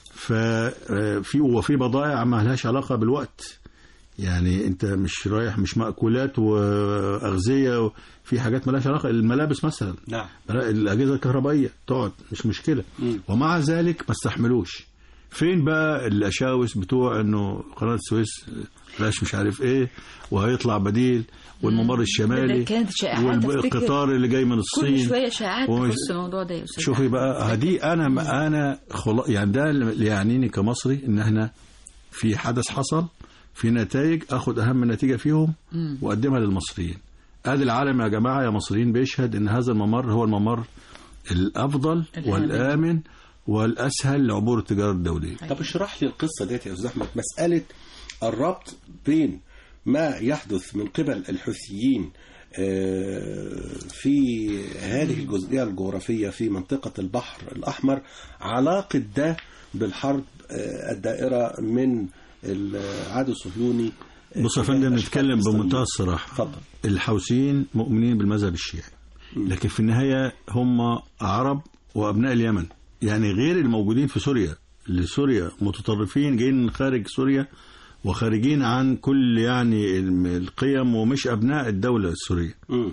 C: ففي وفي بضائع ما لهاش علاقه بالوقت يعني انت مش رايح مش مأكولات واغذيه في حاجات ما لهاش علاقه الملابس مثلا
B: نعم
C: الاجهزه الكهربائيه تقعد مش مشكله
B: مم.
C: ومع ذلك ما استحملوش فين بقى الاشاوس بتوع انه قناه السويس بلاش مش عارف ايه وهيطلع بديل والممر الشمالي
D: ده كانت شائعات أفتكر.
C: والقطار اللي جاي من
D: كل
C: الصين
D: شويه شائعات
C: ومش-
D: تخص الموضوع ده يا استاذ
C: شوفي بقى هدي انا انا خلا يعني ده اللي يعنيني كمصري ان احنا في حدث حصل في نتائج اخد اهم نتيجه فيهم واقدمها للمصريين ادي العالم يا جماعه يا مصريين بيشهد ان هذا الممر هو الممر الافضل
D: الآمن.
C: والامن والاسهل لعبور التجاره الدوليه
B: طب اشرح لي القصه ديت يا استاذ احمد مساله الربط بين ما يحدث من قبل الحوثيين آه، في هذه الجزئيه الجغرافيه في منطقه البحر الاحمر علاقه ده بالحرب آه، الدائره من العدو الصهيوني آه،
C: بص يا
B: تجاه
C: فندم
B: أشقاء
C: نتكلم
B: فلسطين.
C: بمنتهى الصراحه
B: اتفضل
C: الحوثيين مؤمنين بالمذهب الشيعي لكن في النهاية هم عرب وأبناء اليمن يعني غير الموجودين في سوريا اللي سوريا متطرفين جايين من خارج سوريا وخارجين عن كل يعني الم- القيم ومش أبناء الدولة السورية
B: مم.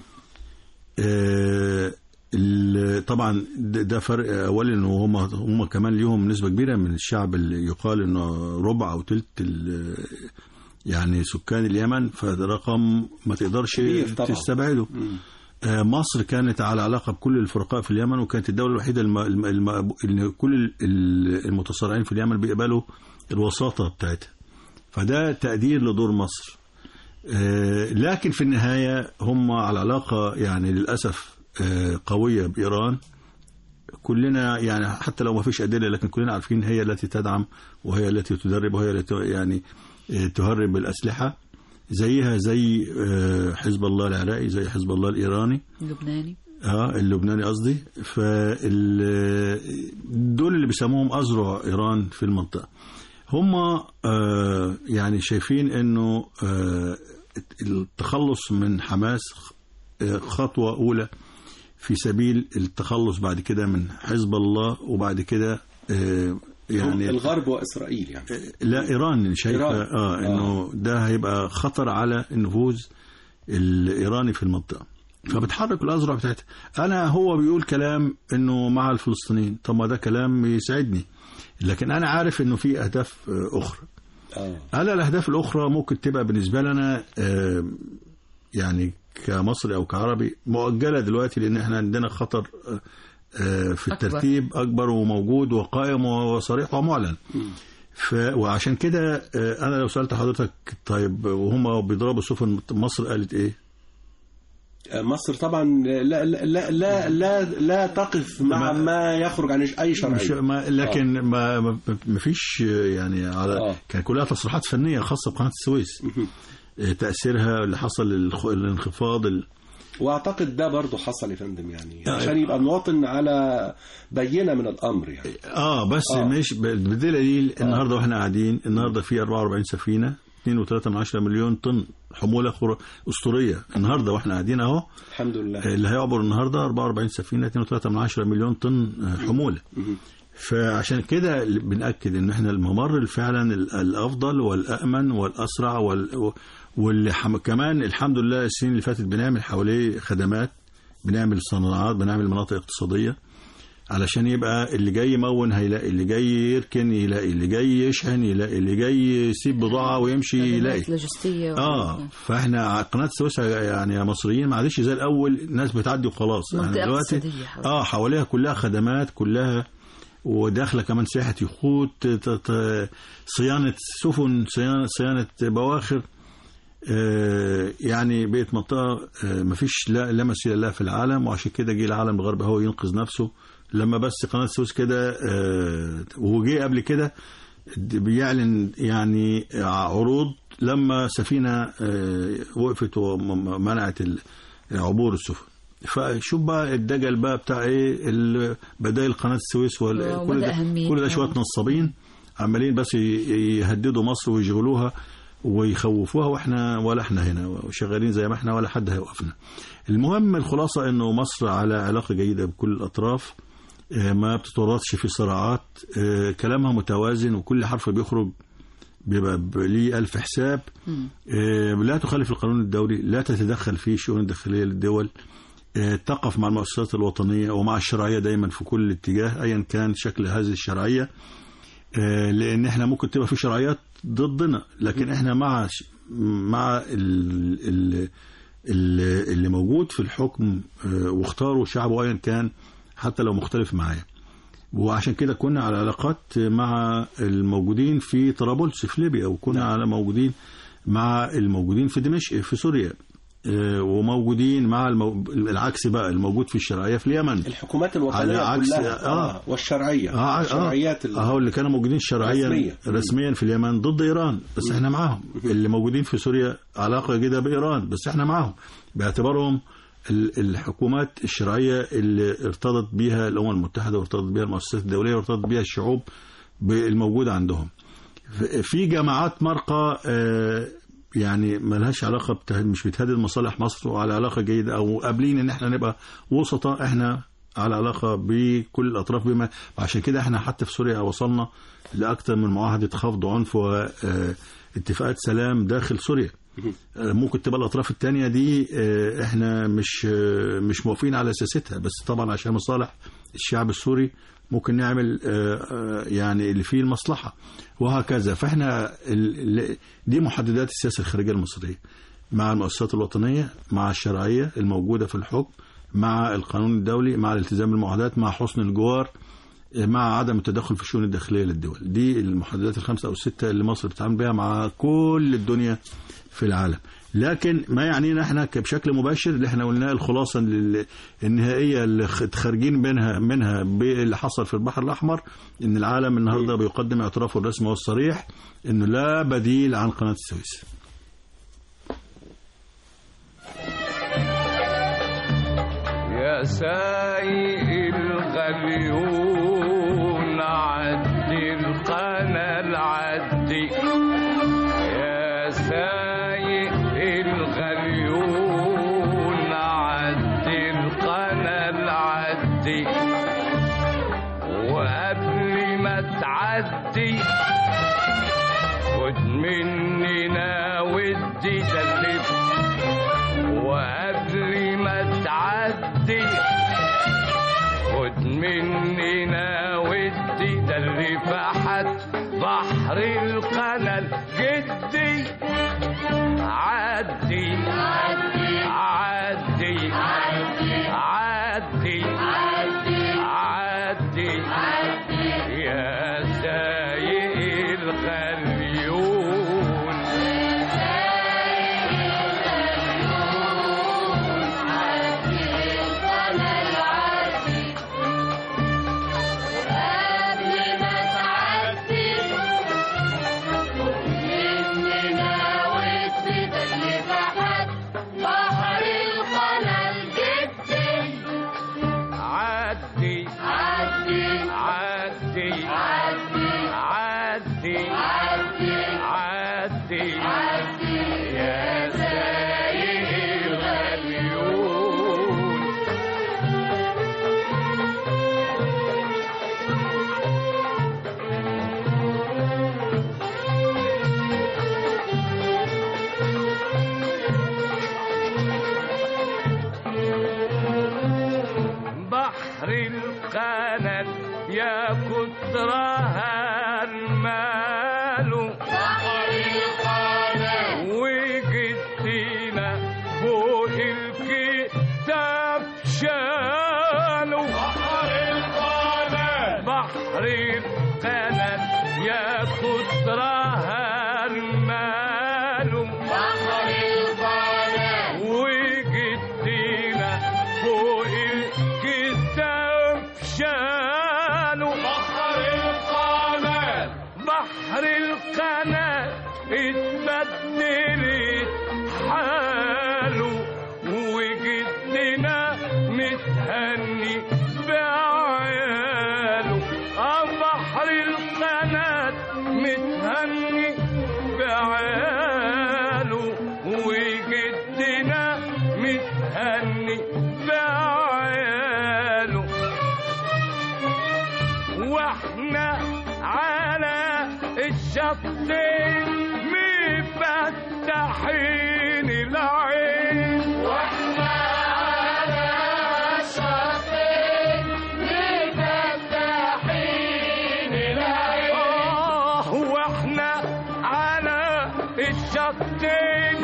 C: آه، ال- طبعا ده ده فرق اولي انه هم هم كمان ليهم نسبه كبيره من الشعب اللي يقال انه ربع او ثلث ال- يعني سكان اليمن فده رقم ما تقدرش
B: كبير طبعا.
C: تستبعده
B: مم.
C: آه، مصر كانت على علاقه بكل الفرقاء في اليمن وكانت الدوله الوحيده الم... الم... الم... اللي كل ال- ال- المتصارعين في اليمن بيقبلوا الوساطه بتاعتها فده تقدير لدور مصر آه، لكن في النهايه هم على علاقه يعني للاسف آه، قويه بايران كلنا يعني حتى لو ما فيش ادله لكن كلنا عارفين هي التي تدعم وهي التي تدرب وهي التي يعني آه، تهرب بالاسلحه زيها زي آه، حزب الله العراقي زي حزب الله الايراني
D: لبناني
C: اه اللبناني قصدي فال دول اللي بيسموهم اذرع ايران في المنطقه هم آه يعني شايفين انه آه التخلص من حماس آه، خطوه اولى في سبيل التخلص بعد كده من حزب الله وبعد كده آه يعني
B: الغرب واسرائيل يعني
C: لا ايران شايفه
B: إيران.
C: اه انه ده هيبقى خطر على النفوذ الايراني في المنطقه فبتحرك الازرع بتاعتها انا هو بيقول كلام انه مع الفلسطينيين طب ما ده كلام يسعدني لكن انا عارف انه في اهداف آه، اخرى
B: اه
C: انا الاهداف الاخرى ممكن تبقى بالنسبه لنا آه، يعني كمصري او كعربي مؤجله دلوقتي لان احنا عندنا خطر آه، آه، في
D: أكبر.
C: الترتيب اكبر وموجود وقائم وصريح ومعلن ف وعشان كده آه، انا لو سالت حضرتك طيب وهم بيضربوا سفن مصر قالت ايه؟
B: مصر طبعا لا لا لا لا, لا, لا تقف مع
C: ما-
B: ما يخرج عن اي
C: مش
B: شرعيه
C: ما لكن ما ما ما فيش يعني على
B: آه.
C: كان كلها تصريحات فنيه خاصه بقناه السويس آه، تاثيرها اللي حصل الخ- الانخفاض ال-
B: واعتقد ده برضه حصل يا فندم يعني
C: آه.
B: عشان يبقى المواطن على بينه من الامر يعني
C: اه بس
B: آه.
C: آه. مش بدليل النهارده واحنا قاعدين النهارده في 44 سفينه 2.3 من 10 مليون طن حموله خر... اسطوريه النهارده واحنا قاعدين اهو
B: الحمد لله
C: آه، اللي هيعبر النهارده 44 سفينه 2.3 من 10 مليون طن آه، حموله فعشان كده بنأكد ان احنا الممر فعلا ال- الافضل والامن والاسرع وال... واللي حم... كمان الحمد لله السنين اللي فاتت بنعمل حواليه خدمات بنعمل صناعات بنعمل مناطق اقتصاديه علشان يبقى اللي جاي يمون هيلاقي اللي جاي يركن يلاقي اللي جاي يشحن يلاقي اللي جاي يسيب بضاعه ويمشي يلاقي
D: خدمات لوجستيه و-
C: اه فاحنا قناه السويس يعني يا مصريين ما عادش زي الاول الناس بتعدي وخلاص
D: منطقة
C: يعني دلوقتي
D: اقتصادية حوالي.
C: اه حواليها كلها خدمات كلها وداخله كمان سياحه يخوت ت- ت- صيانه سفن صيانه صيانه بواخر آه، يعني بقت منطقه آه، مفيش لا لا مثيل لها في العالم وعشان كده جه العالم الغربي هو ينقذ نفسه لما بس قناه السويس كده آه، وجه قبل كده بيعلن يعني عروض لما سفينه آه، وقفت ومنعت ال- عبور السفن فشوف بقى الدجل بقى بتاع ايه ال- بدائل قناه السويس وال-
D: ومدى
C: كل ده
D: أهميتها.
C: كل ده شويه نصابين عمالين بس ي- يهددوا مصر ويشغلوها ويخوفوها واحنا ولا احنا هنا وشغالين زي ما احنا ولا حد هيوقفنا. المهم الخلاصه انه مصر على علاقه جيده بكل الاطراف آه، ما بتتورطش في صراعات آه، كلامها متوازن وكل حرف بيخرج بيبقى ب- ليه ألف حساب آه، لا تخالف القانون الدولي لا تتدخل في الشؤون الداخلية للدول آه، تقف مع المؤسسات الوطنية ومع الشرعية دايما في كل اتجاه أيا كان شكل هذه الشرعية آه، لأن احنا ممكن تبقى في شرعيات ضدنا لكن احنا مع ش- مع ال ال ال- اللي موجود في الحكم آه، واختاروا شعبه أيا كان حتى لو مختلف معايا وعشان كده كنا على علاقات مع الموجودين في طرابلس في ليبيا وكنا
B: نعم.
C: على موجودين مع الموجودين في دمشق في سوريا آه، وموجودين مع المو... العكس بقى الموجود في الشرعيه في اليمن
B: الحكومات الوطنيه
C: على عكس-
B: كلها
C: آه.
B: والشرعيه
C: اه
B: الشرعيات ال-
C: اه اللي كانوا موجودين شرعيا
B: رسميا.
C: رسميا في اليمن ضد ايران بس احنا معاهم اللي موجودين في سوريا علاقه جيده بايران بس احنا معاهم باعتبارهم ال- الحكومات الشرعيه اللي ارتضت بها الامم المتحده وارتضت بها المؤسسات الدوليه وارتضت بها الشعوب الموجوده عندهم ف- في جماعات مرقى آه، يعني ملهاش علاقه بته- مش بتهدد مصالح مصر وعلى علاقه جيده او قابلين ان احنا نبقى وسطاء احنا على علاقه بكل الاطراف بما عشان كده احنا حتى في سوريا وصلنا لاكثر من معاهده خفض عنف واتفاقات سلام داخل سوريا آه، ممكن تبقى الاطراف الثانيه دي آه، احنا مش آه، مش موافقين على سياستها بس طبعا عشان مصالح الشعب السوري ممكن نعمل آه، آه، يعني اللي فيه المصلحه وهكذا فاحنا ال- ال- دي محددات السياسه الخارجيه المصريه مع المؤسسات الوطنيه مع الشرعيه الموجوده في الحكم مع القانون الدولي مع الالتزام بالمعاهدات مع حسن الجوار مع عدم التدخل في الشؤون الداخليه للدول دي المحددات الخمسه او السته اللي مصر بتتعامل بها مع كل الدنيا في العالم لكن ما يعنينا احنا ك- بشكل مباشر اللي احنا قلناه الخلاصه ال- النهائيه اللي خ- خارجين منها منها باللي حصل في البحر الاحمر ان العالم النهارده بيقدم اعترافه الرسمي والصريح انه لا بديل عن قناه السويس
G: يا سايق الغليون عدي القناة عدي يا سايق الغليون عدي القناة عدي وقبل ما تعدي خد مننا ودي دلف وقبل ما تعدي خد مننا ودي ده اللي فحت بحر القناة جدي عدي عدي عدي عدي عدي يا سايق الغليون عدي عدي عدي عدي عدي عدي يا سايق الغليون بحر القناة يا كترها المال بحر القناة وجدتنا فوق الكتاب شالوا بحر القناة بحر القناة يا كترها المال بحر القناة وجدتنا فوق الكتاب شالوا بحر القناة بحر القناة اتبدلت حاله وجدنا متهني بعياله اه بحر القناة متهني بعياله وجدنا متهني بعياله واحنا على الشطين مفتحين العين واحنا على الشطين مفتحين العين آه واحنا على الشطين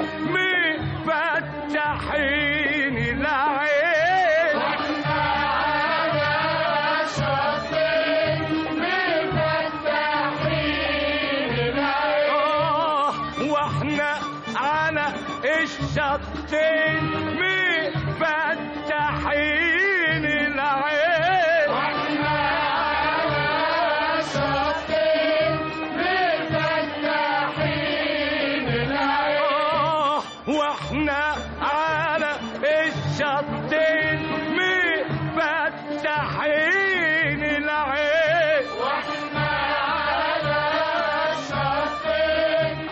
G: مفتحين العين واحنا على الشطين مفتحين العين آه واحنا على الشطين مفتحين العين واحنا على الشطين مفتحين العين واحنا على الشطين مفتحين العين واحنا على الشطين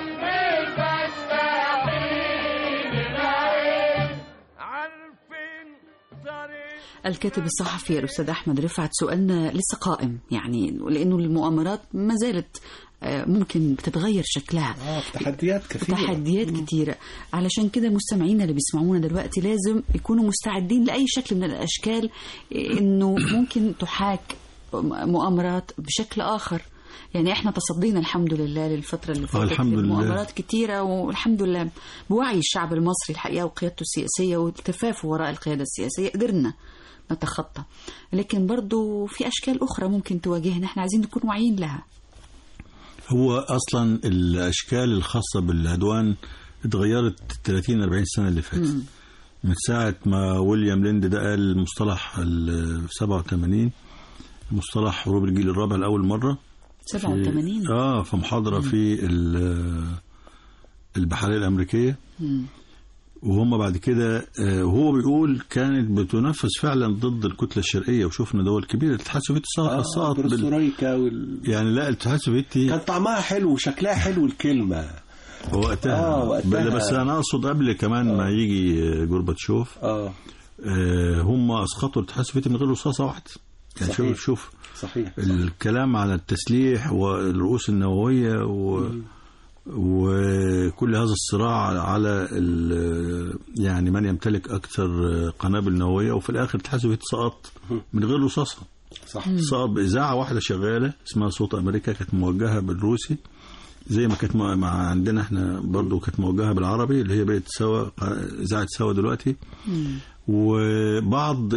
G: مفتحين العين عارفين طريق
F: الكاتب الصحفي الأستاذ أحمد رفعت سؤالنا لسه قائم يعني لأنه المؤامرات ما زالت آه، ممكن بتتغير شكلها
B: اه في تحديات كثيرة
F: تحديات كتيرة علشان كده مستمعينا اللي بيسمعونا دلوقتي لازم يكونوا مستعدين لأي شكل من الأشكال إنه ممكن تحاك مؤامرات بشكل آخر يعني احنا تصدينا الحمد لله للفترة اللي فاتت
C: الحمد لله.
F: مؤامرات كتيرة والحمد لله بوعي الشعب المصري الحقيقة وقيادته السياسية والتفافه وراء القيادة السياسية قدرنا نتخطى لكن برضو في أشكال أخرى ممكن تواجهنا احنا عايزين نكون واعيين لها
C: هو اصلا الاشكال الخاصه بالعدوان اتغيرت 30 40 سنه اللي فاتت من ساعه ما ويليام ليند ده قال مصطلح ال 87 مصطلح حروب الجيل الرابع لاول مره في-
D: 87
C: اه في محاضره في ال- البحريه الامريكيه
D: مم.
C: وهم بعد كده آه، وهو بيقول كانت بتنفذ فعلا ضد الكتله الشرقيه وشفنا دول كبيره الاتحاد السوفيتي سقط سقط بال...
B: بروسترويكا وال...
C: يعني لا الاتحاد السوفيتي
B: كان طعمها حلو وشكلها حلو الكلمة
C: وقتها,
B: آه، وقتها.
C: بس انا اقصد قبل كمان ما يجي آه، جورباتشوف
B: اه
C: آه، هم اسقطوا الاتحاد السوفيتي من غير رصاصه واحده يعني
B: صحيح.
C: شوف شوف
B: صحيح
C: الكلام على التسليح والرؤوس النوويه و وكل هذا الصراع على ال- يعني من يمتلك اكثر قنابل نوويه وفي الاخر الاتحاد السوفيتي سقط من غير رصاصه
B: صح
C: سقط باذاعه واحده شغاله اسمها صوت امريكا كانت موجهه بالروسي زي ما كانت مع مع عندنا احنا برضو كانت موجهه بالعربي اللي هي بقت سوا اذاعه سوا دلوقتي وبعض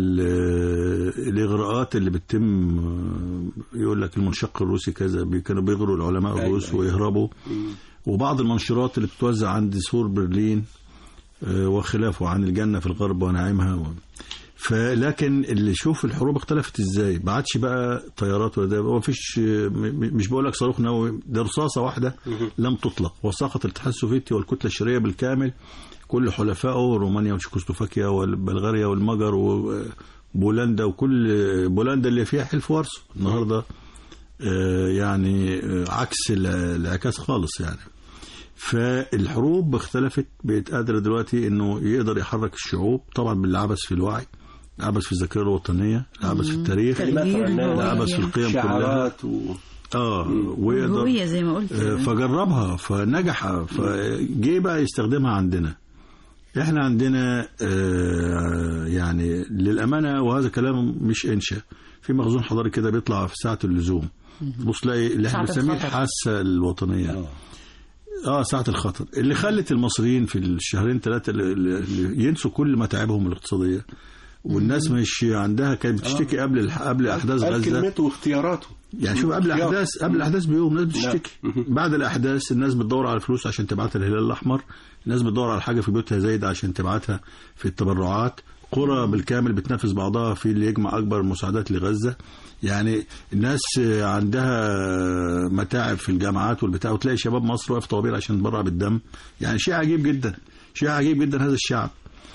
C: ال- الاغراءات اللي بتتم يقول لك المنشق الروسي كذا بي- كانوا بيغروا العلماء
B: أيوة،
C: الروس
B: أيوة.
C: ويهربوا وبعض المنشورات اللي بتتوزع عند سور برلين آه، وخلافه عن الجنه في الغرب ونعيمها و... فلكن اللي شوف الحروب اختلفت ازاي ما عادش بقى طيارات ولا ده ما فيش م- م- مش بقول لك صاروخ نووي ده رصاصه واحده لم تطلق وسقط الاتحاد السوفيتي والكتله الشرقيه بالكامل كل حلفائه رومانيا وتشيكوسلوفاكيا والبلغاريا والمجر وبولندا وكل بولندا اللي فيها حلف وارسو النهارده آه، يعني آه، عكس الانعكاس خالص يعني فالحروب اختلفت بقت قادره دلوقتي انه يقدر يحرك الشعوب طبعا بالعبث في الوعي العبث في الذاكره الوطنيه العبث في التاريخ
B: كلمات
D: تغيير
B: عنها.
D: الهوية.
C: العبث في القيم كلها
B: شعارات و...
C: اه ويقدر
D: الهوية زي ما قلت
C: آه، فجربها فنجح فجه بقى يستخدمها عندنا احنا عندنا آه، يعني للامانه وهذا كلام مش انشا في مخزون حضاري كده بيطلع في ساعه اللزوم بص تلاقي اللي احنا
D: ساعة
C: بنسميه
D: الخطر.
C: الحاسه الوطنيه اه ساعة الخطر اللي خلت المصريين في الشهرين ثلاثة اللي- اللي ينسوا كل متاعبهم الاقتصادية والناس مش عندها كانت بتشتكي قبل الح- قبل احداث
B: قال
C: غزة
B: كلمته واختياراته
C: يعني شوف قبل
B: اختيار.
C: الاحداث قبل الاحداث بيوم الناس بتشتكي بعد الاحداث الناس بتدور على فلوس عشان تبعتها للهلال الاحمر الناس بتدور على حاجه في بيوتها زايده عشان تبعتها في التبرعات قرى بالكامل بتنافس بعضها في اللي يجمع اكبر مساعدات لغزه يعني الناس عندها متاعب في الجامعات والبتاع وتلاقي شباب مصر واقف طوابير عشان يتبرع بالدم يعني شيء عجيب جدا شيء عجيب جدا هذا الشعب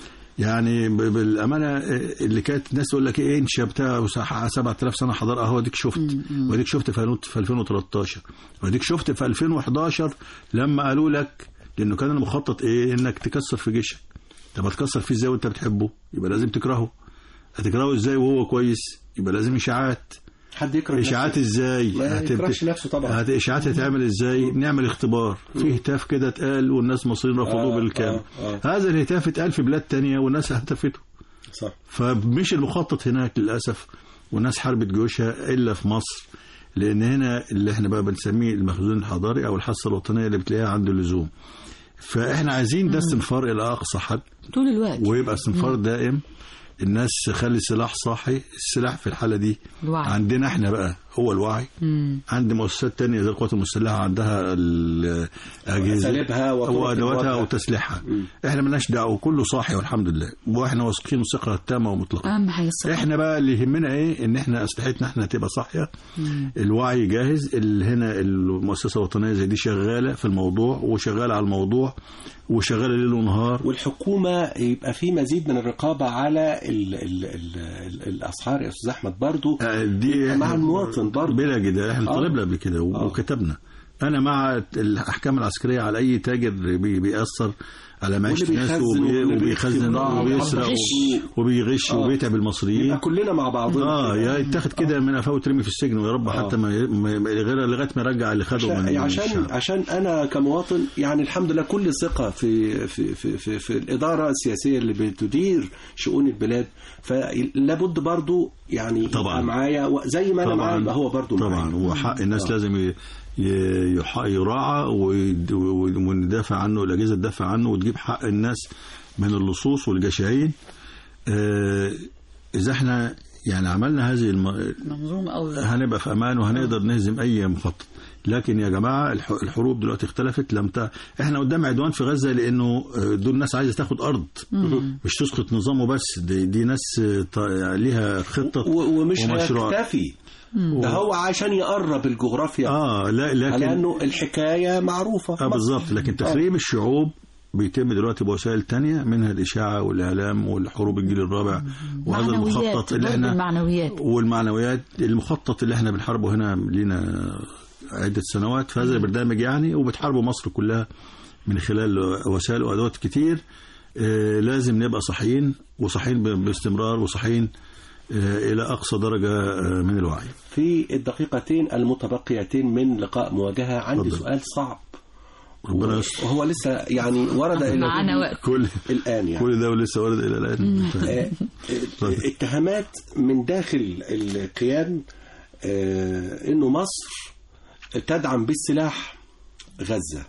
C: يعني ب- بالامانه اللي كانت الناس تقول لك ايه انشا بتاع 7000 سنه حضاره اهو اديك شفت واديك شفت في 2000 في 2013 واديك شفت في 2011 لما قالوا لك لانه كان المخطط ايه انك تكسر في جيشك طب هتكسر فيه ازاي وانت بتحبه يبقى لازم تكرهه هتكرهه ازاي وهو كويس يبقى لازم اشاعات
B: حد يكره
C: اشاعات
B: نفسه.
C: ازاي
B: ما
C: هت-
B: يكرهش نفسه طبعا
C: هت- اشاعات هتعمل ازاي نعمل اختبار في هتاف كده اتقال والناس مصريين رفضوه
B: آه،
C: بالكامل
B: آه،
C: هذا الهتاف اتقال في بلاد تانية والناس هتفته
B: صح
C: فمش المخطط هناك للاسف والناس حاربت جيوشها الا في مصر لان هنا اللي احنا بقى بنسميه المخزون الحضاري او الحصه الوطنيه اللي بتلاقيها عند اللزوم فاحنا عايزين ده استنفار الى اقصى حد
D: طول الوقت
C: ويبقى استنفار دائم الناس خلي السلاح صاحي السلاح في الحاله دي
D: الوعي.
C: عندنا احنا بقى هو الوعي
D: مم.
C: عند مؤسسات تانية زي القوات المسلحة عندها الأجهزة
B: وأساليبها وطرق
C: وأدواتها
B: المواجهة.
C: وتسليحها احنا ملناش دعوة كله صاحي والحمد لله واحنا واثقين الثقة التامة ومطلقة
D: أهم حاجة الثقة
C: احنا بقى اللي يهمنا ايه ان احنا اسلحتنا احنا تبقى صاحيه الوعي جاهز اللي هنا المؤسسه الوطنيه زي دي شغاله في الموضوع وشغاله على الموضوع وشغاله ليل ونهار
B: والحكومة يبقى في مزيد من الرقابة على ال ال ال ال الأسعار يا أستاذ أحمد برضو
C: آه، دي
B: مع المواطن برضو
C: بلا جدال احنا
B: آه.
C: طالبنا قبل كده و-
B: آه.
C: وكتبنا انا مع الاحكام العسكريه على اي تاجر بي- بيأثر على معيشه
B: واللي
C: الناس
B: بيخزن
C: وبي-
B: واللي
C: وبيخزن
B: بيكتب بضاعة
C: وبيسرق
D: وبيغش.
C: وبيغش
B: آه.
C: وبيتعب المصريين
B: يبقى كلنا مع بعضنا
C: اه يا يتاخد كده من قفاه وترمي في السجن ويا رب
B: آه.
C: حتى ما ما- ما- غير لغايه ما يرجع اللي خده من
B: عشان
C: الشعب.
B: عشان انا كمواطن يعني الحمد لله كل ثقه في في في في, في الاداره السياسيه اللي بتدير شؤون البلاد فلابد برضو يعني
C: طبعاً.
B: يبقى معايا و- زي ما انا معايا يبقى هو برضو
C: طبعا
B: معايا
C: وحق الناس
B: آه.
C: لازم ي- ي- يح- يراعى ويد- وندافع عنه الاجهزه تدافع عنه وتجيب حق الناس من اللصوص والجشعين آه، اذا احنا يعني عملنا هذه الم...
D: منظومة أو
C: هنبقى في امان وهنقدر نهزم اي مخطط لكن يا جماعه الح- الحروب دلوقتي اختلفت لم ت... احنا قدام عدوان في غزه لانه آه، دول ناس عايزه تاخد ارض مش تسقط نظامه بس دي, دي ناس آه، ط- ليها خطه
B: و- ومش
C: ومشروع.
B: هيكتفي ده هو عشان يقرب الجغرافيا
C: اه لا لكن
B: لانه الحكايه معروفه
C: اه بالظبط لكن تخريب الشعوب بيتم دلوقتي بوسائل تانية منها الإشاعة والإعلام والحروب الجيل الرابع وهذا
D: معنويات،
C: المخطط اللي
D: ضرب
C: احنا
D: المعنويات.
C: والمعنويات المخطط اللي احنا بنحاربه هنا لينا عدة سنوات في هذا البرنامج يعني وبتحاربه مصر كلها من خلال وسائل وأدوات كتير آه، لازم نبقى صحيين وصحيين ب- باستمرار وصحيين آه، إلى أقصى درجة آه، من الوعي
B: في الدقيقتين المتبقيتين من لقاء مواجهه عندي
C: اتفضل.
B: سؤال صعب
C: ربنا يستر
B: وهو لسه يعني ورد الى
D: معانا
B: ذهني
D: وقت
C: كل
B: الان يعني
C: كل ده ولسه ورد إلى الآن
B: آه، آه، اتهامات من داخل الكيان آه، انه مصر تدعم بالسلاح غزة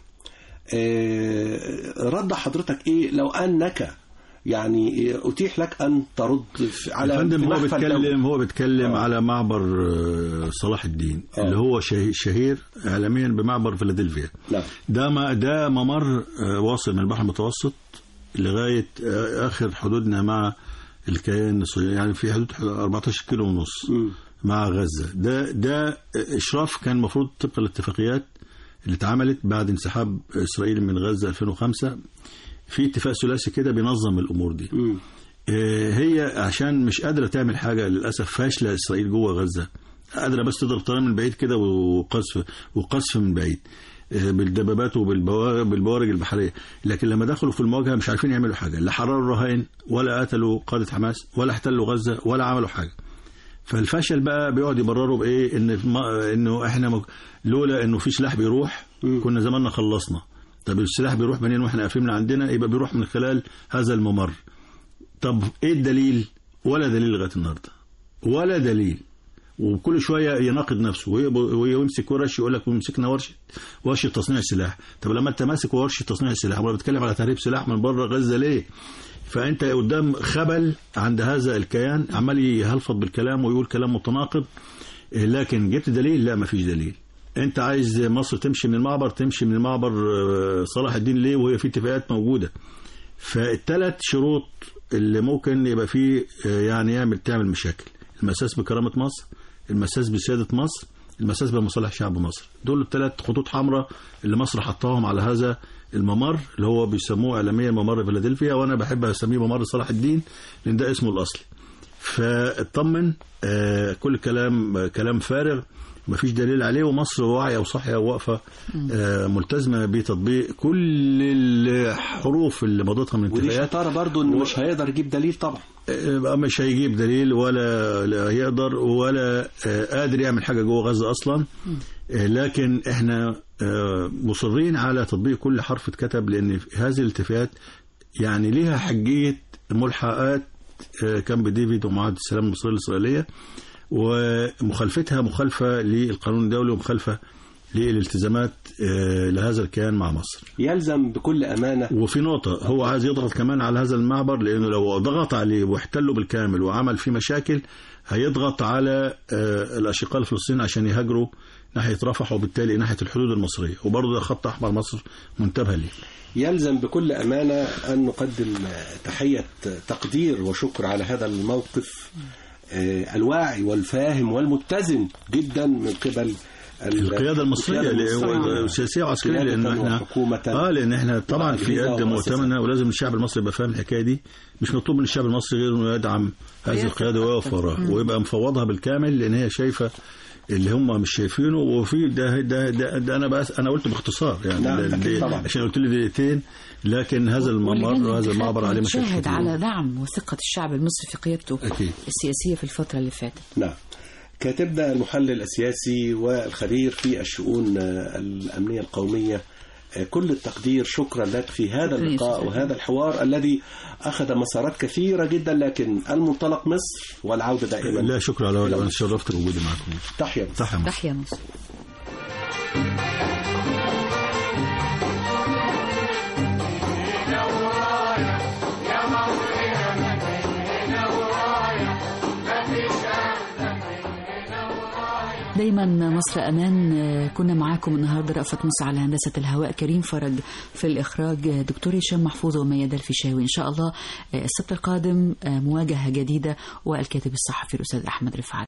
B: آه، رد حضرتك ايه لو انك يعني اتيح لك ان ترد في- على
C: يا فندم
B: في
C: هو
B: محفل دولي.
C: بيتكلم هو بيتكلم
B: آه.
C: على معبر آه، صلاح الدين
B: آه.
C: اللي هو شهي- شهير اعلاميا بمعبر فيلادلفيا
B: نعم
C: ده ما ده ممر آه، واصل من البحر المتوسط لغايه آه، اخر حدودنا مع الكيان الصهيوني يعني في حدود 14 كيلو ونص
B: مم.
C: مع غزه ده ده اشراف كان المفروض طبق الاتفاقيات اللي اتعملت بعد انسحاب اسرائيل من غزه 2005 في اتفاق ثلاثي كده بينظم الامور دي
B: مم.
C: آه، هي عشان مش قادره تعمل حاجه للاسف فاشله اسرائيل جوه غزه قادره بس تضرب طيران من بعيد كده وقذف وقذف من بعيد آه، بالدبابات وبالبوارج البحريه لكن لما دخلوا في المواجهه مش عارفين يعملوا حاجه لا حرروا رهائن ولا قتلوا قاده حماس ولا احتلوا غزه ولا عملوا حاجه فالفشل بقى بيقعد يبرروا بايه ان ما انه احنا مك... لولا انه في سلاح بيروح كنا زماننا خلصنا طب السلاح بيروح منين واحنا قافلين من عندنا يبقى بيروح من خلال هذا الممر طب ايه الدليل ولا دليل لغايه النهارده ولا دليل وكل شويه يناقض نفسه ويب- ويمسك ورش يقول لك مسكنا ورشه ورشه تصنيع سلاح طب لما انت ماسك ورشه تصنيع سلاح ولا بتتكلم على تهريب سلاح من بره غزه ليه فانت قدام خبل عند هذا الكيان عمال يهلفظ بالكلام ويقول كلام متناقض إيه، لكن جبت دليل لا ما فيش دليل انت عايز مصر تمشي من المعبر تمشي من المعبر آه، صلاح الدين ليه وهي في اتفاقات موجوده فالثلاث شروط اللي ممكن يبقى فيه آه، يعني يعمل تعمل مشاكل المساس بكرامة مصر المساس بسيادة مصر المساس بمصالح شعب مصر دول الثلاث خطوط حمراء اللي مصر حطاهم على هذا الممر اللي هو بيسموه اعلاميا ممر فيلادلفيا وانا بحب اسميه ممر صلاح الدين لان ده اسمه الاصلي فاطمن آه كل كلام آه كلام فارغ مفيش دليل عليه ومصر واعيه وصاحيه وواقفه آه ملتزمه بتطبيق كل الحروف اللي مضتها من
B: ودي
C: اتفاقيات
B: شطاره برضو انه مش هيقدر يجيب دليل طبعا
C: آه، مش هيجيب دليل ولا لا يقدر ولا آه، قادر يعمل حاجه جوه غزه اصلا آه، لكن احنا آه، مصرين على تطبيق كل حرف اتكتب لان هذه الاتفاقات يعني ليها حجيه ملحقات آه، كامب ديفيد ومعاهده السلام المصريه الاسرائيليه ومخالفتها مخالفه للقانون الدولي ومخالفه للالتزامات آه، لهذا الكيان مع مصر
B: يلزم بكل امانه
C: وفي نقطة هو عايز يضغط كمان على هذا المعبر لأنه لو ضغط عليه واحتله بالكامل وعمل فيه مشاكل هيضغط على آه، الأشقاء الفلسطينيين عشان يهاجروا ناحية رفح وبالتالي ناحية الحدود المصرية وبرضه ده خط أحمر مصر منتبه ليه
B: يلزم بكل أمانة أن نقدم تحية تقدير وشكر على هذا الموقف آه، الواعي والفاهم والمتزن جدا من قبل ال-
C: القيادة المصرية
B: القيادة
C: اللي هو سياسية وعسكرية
B: قيادة
C: لأن احنا
B: وحكومة
C: اه لأن احنا طبعا في
B: وأجهزة
C: قد
B: ومؤسسات.
C: مؤتمنة ولازم الشعب المصري يبقى فاهم الحكاية دي مش مطلوب من الشعب المصري غير إنه يدعم هذه القيادة ويقف وراها ويبقى مفوضها بالكامل لأن هي شايفة اللي هم مش شايفينه وفي ده ده, ده, ده انا بس انا قلت باختصار يعني
B: نعم،
C: ده-
B: أكيد
C: ده-
B: طبعا.
C: عشان قلت لي دقيقتين لكن هذا الممر
D: ولجان
C: وهذا المعبر عليه مشاكل
D: شاهد
C: كتير.
D: على دعم وثقة الشعب المصري في قيادته
C: أكيد.
D: السياسية في الفترة اللي فاتت
B: نعم كاتبنا المحلل السياسي والخبير في الشؤون آه، الأمنية القومية آه، كل التقدير شكرا لك في هذا
D: شكراً يا
B: اللقاء
D: أستاذ
B: وهذا الحوار الذي أخذ مسارات كثيرة جدا لكن المنطلق مصر والعودة دائما
C: لا شكرا على
B: إلى
C: واجب انا
B: مصر.
C: شرفت بوجودي معكم
B: تحية مصر.
C: تحية مصر.
D: تحيا مصر
F: دايما مصر أمان آه، كنا معاكم النهاردة رأفت موسى على هندسة الهواء كريم فرج في الإخراج آه، دكتور هشام محفوظ وميادة الفيشاوي إن شاء الله آه، السبت القادم آه، مواجهة جديدة والكاتب الصحفي الأستاذ أحمد رفعت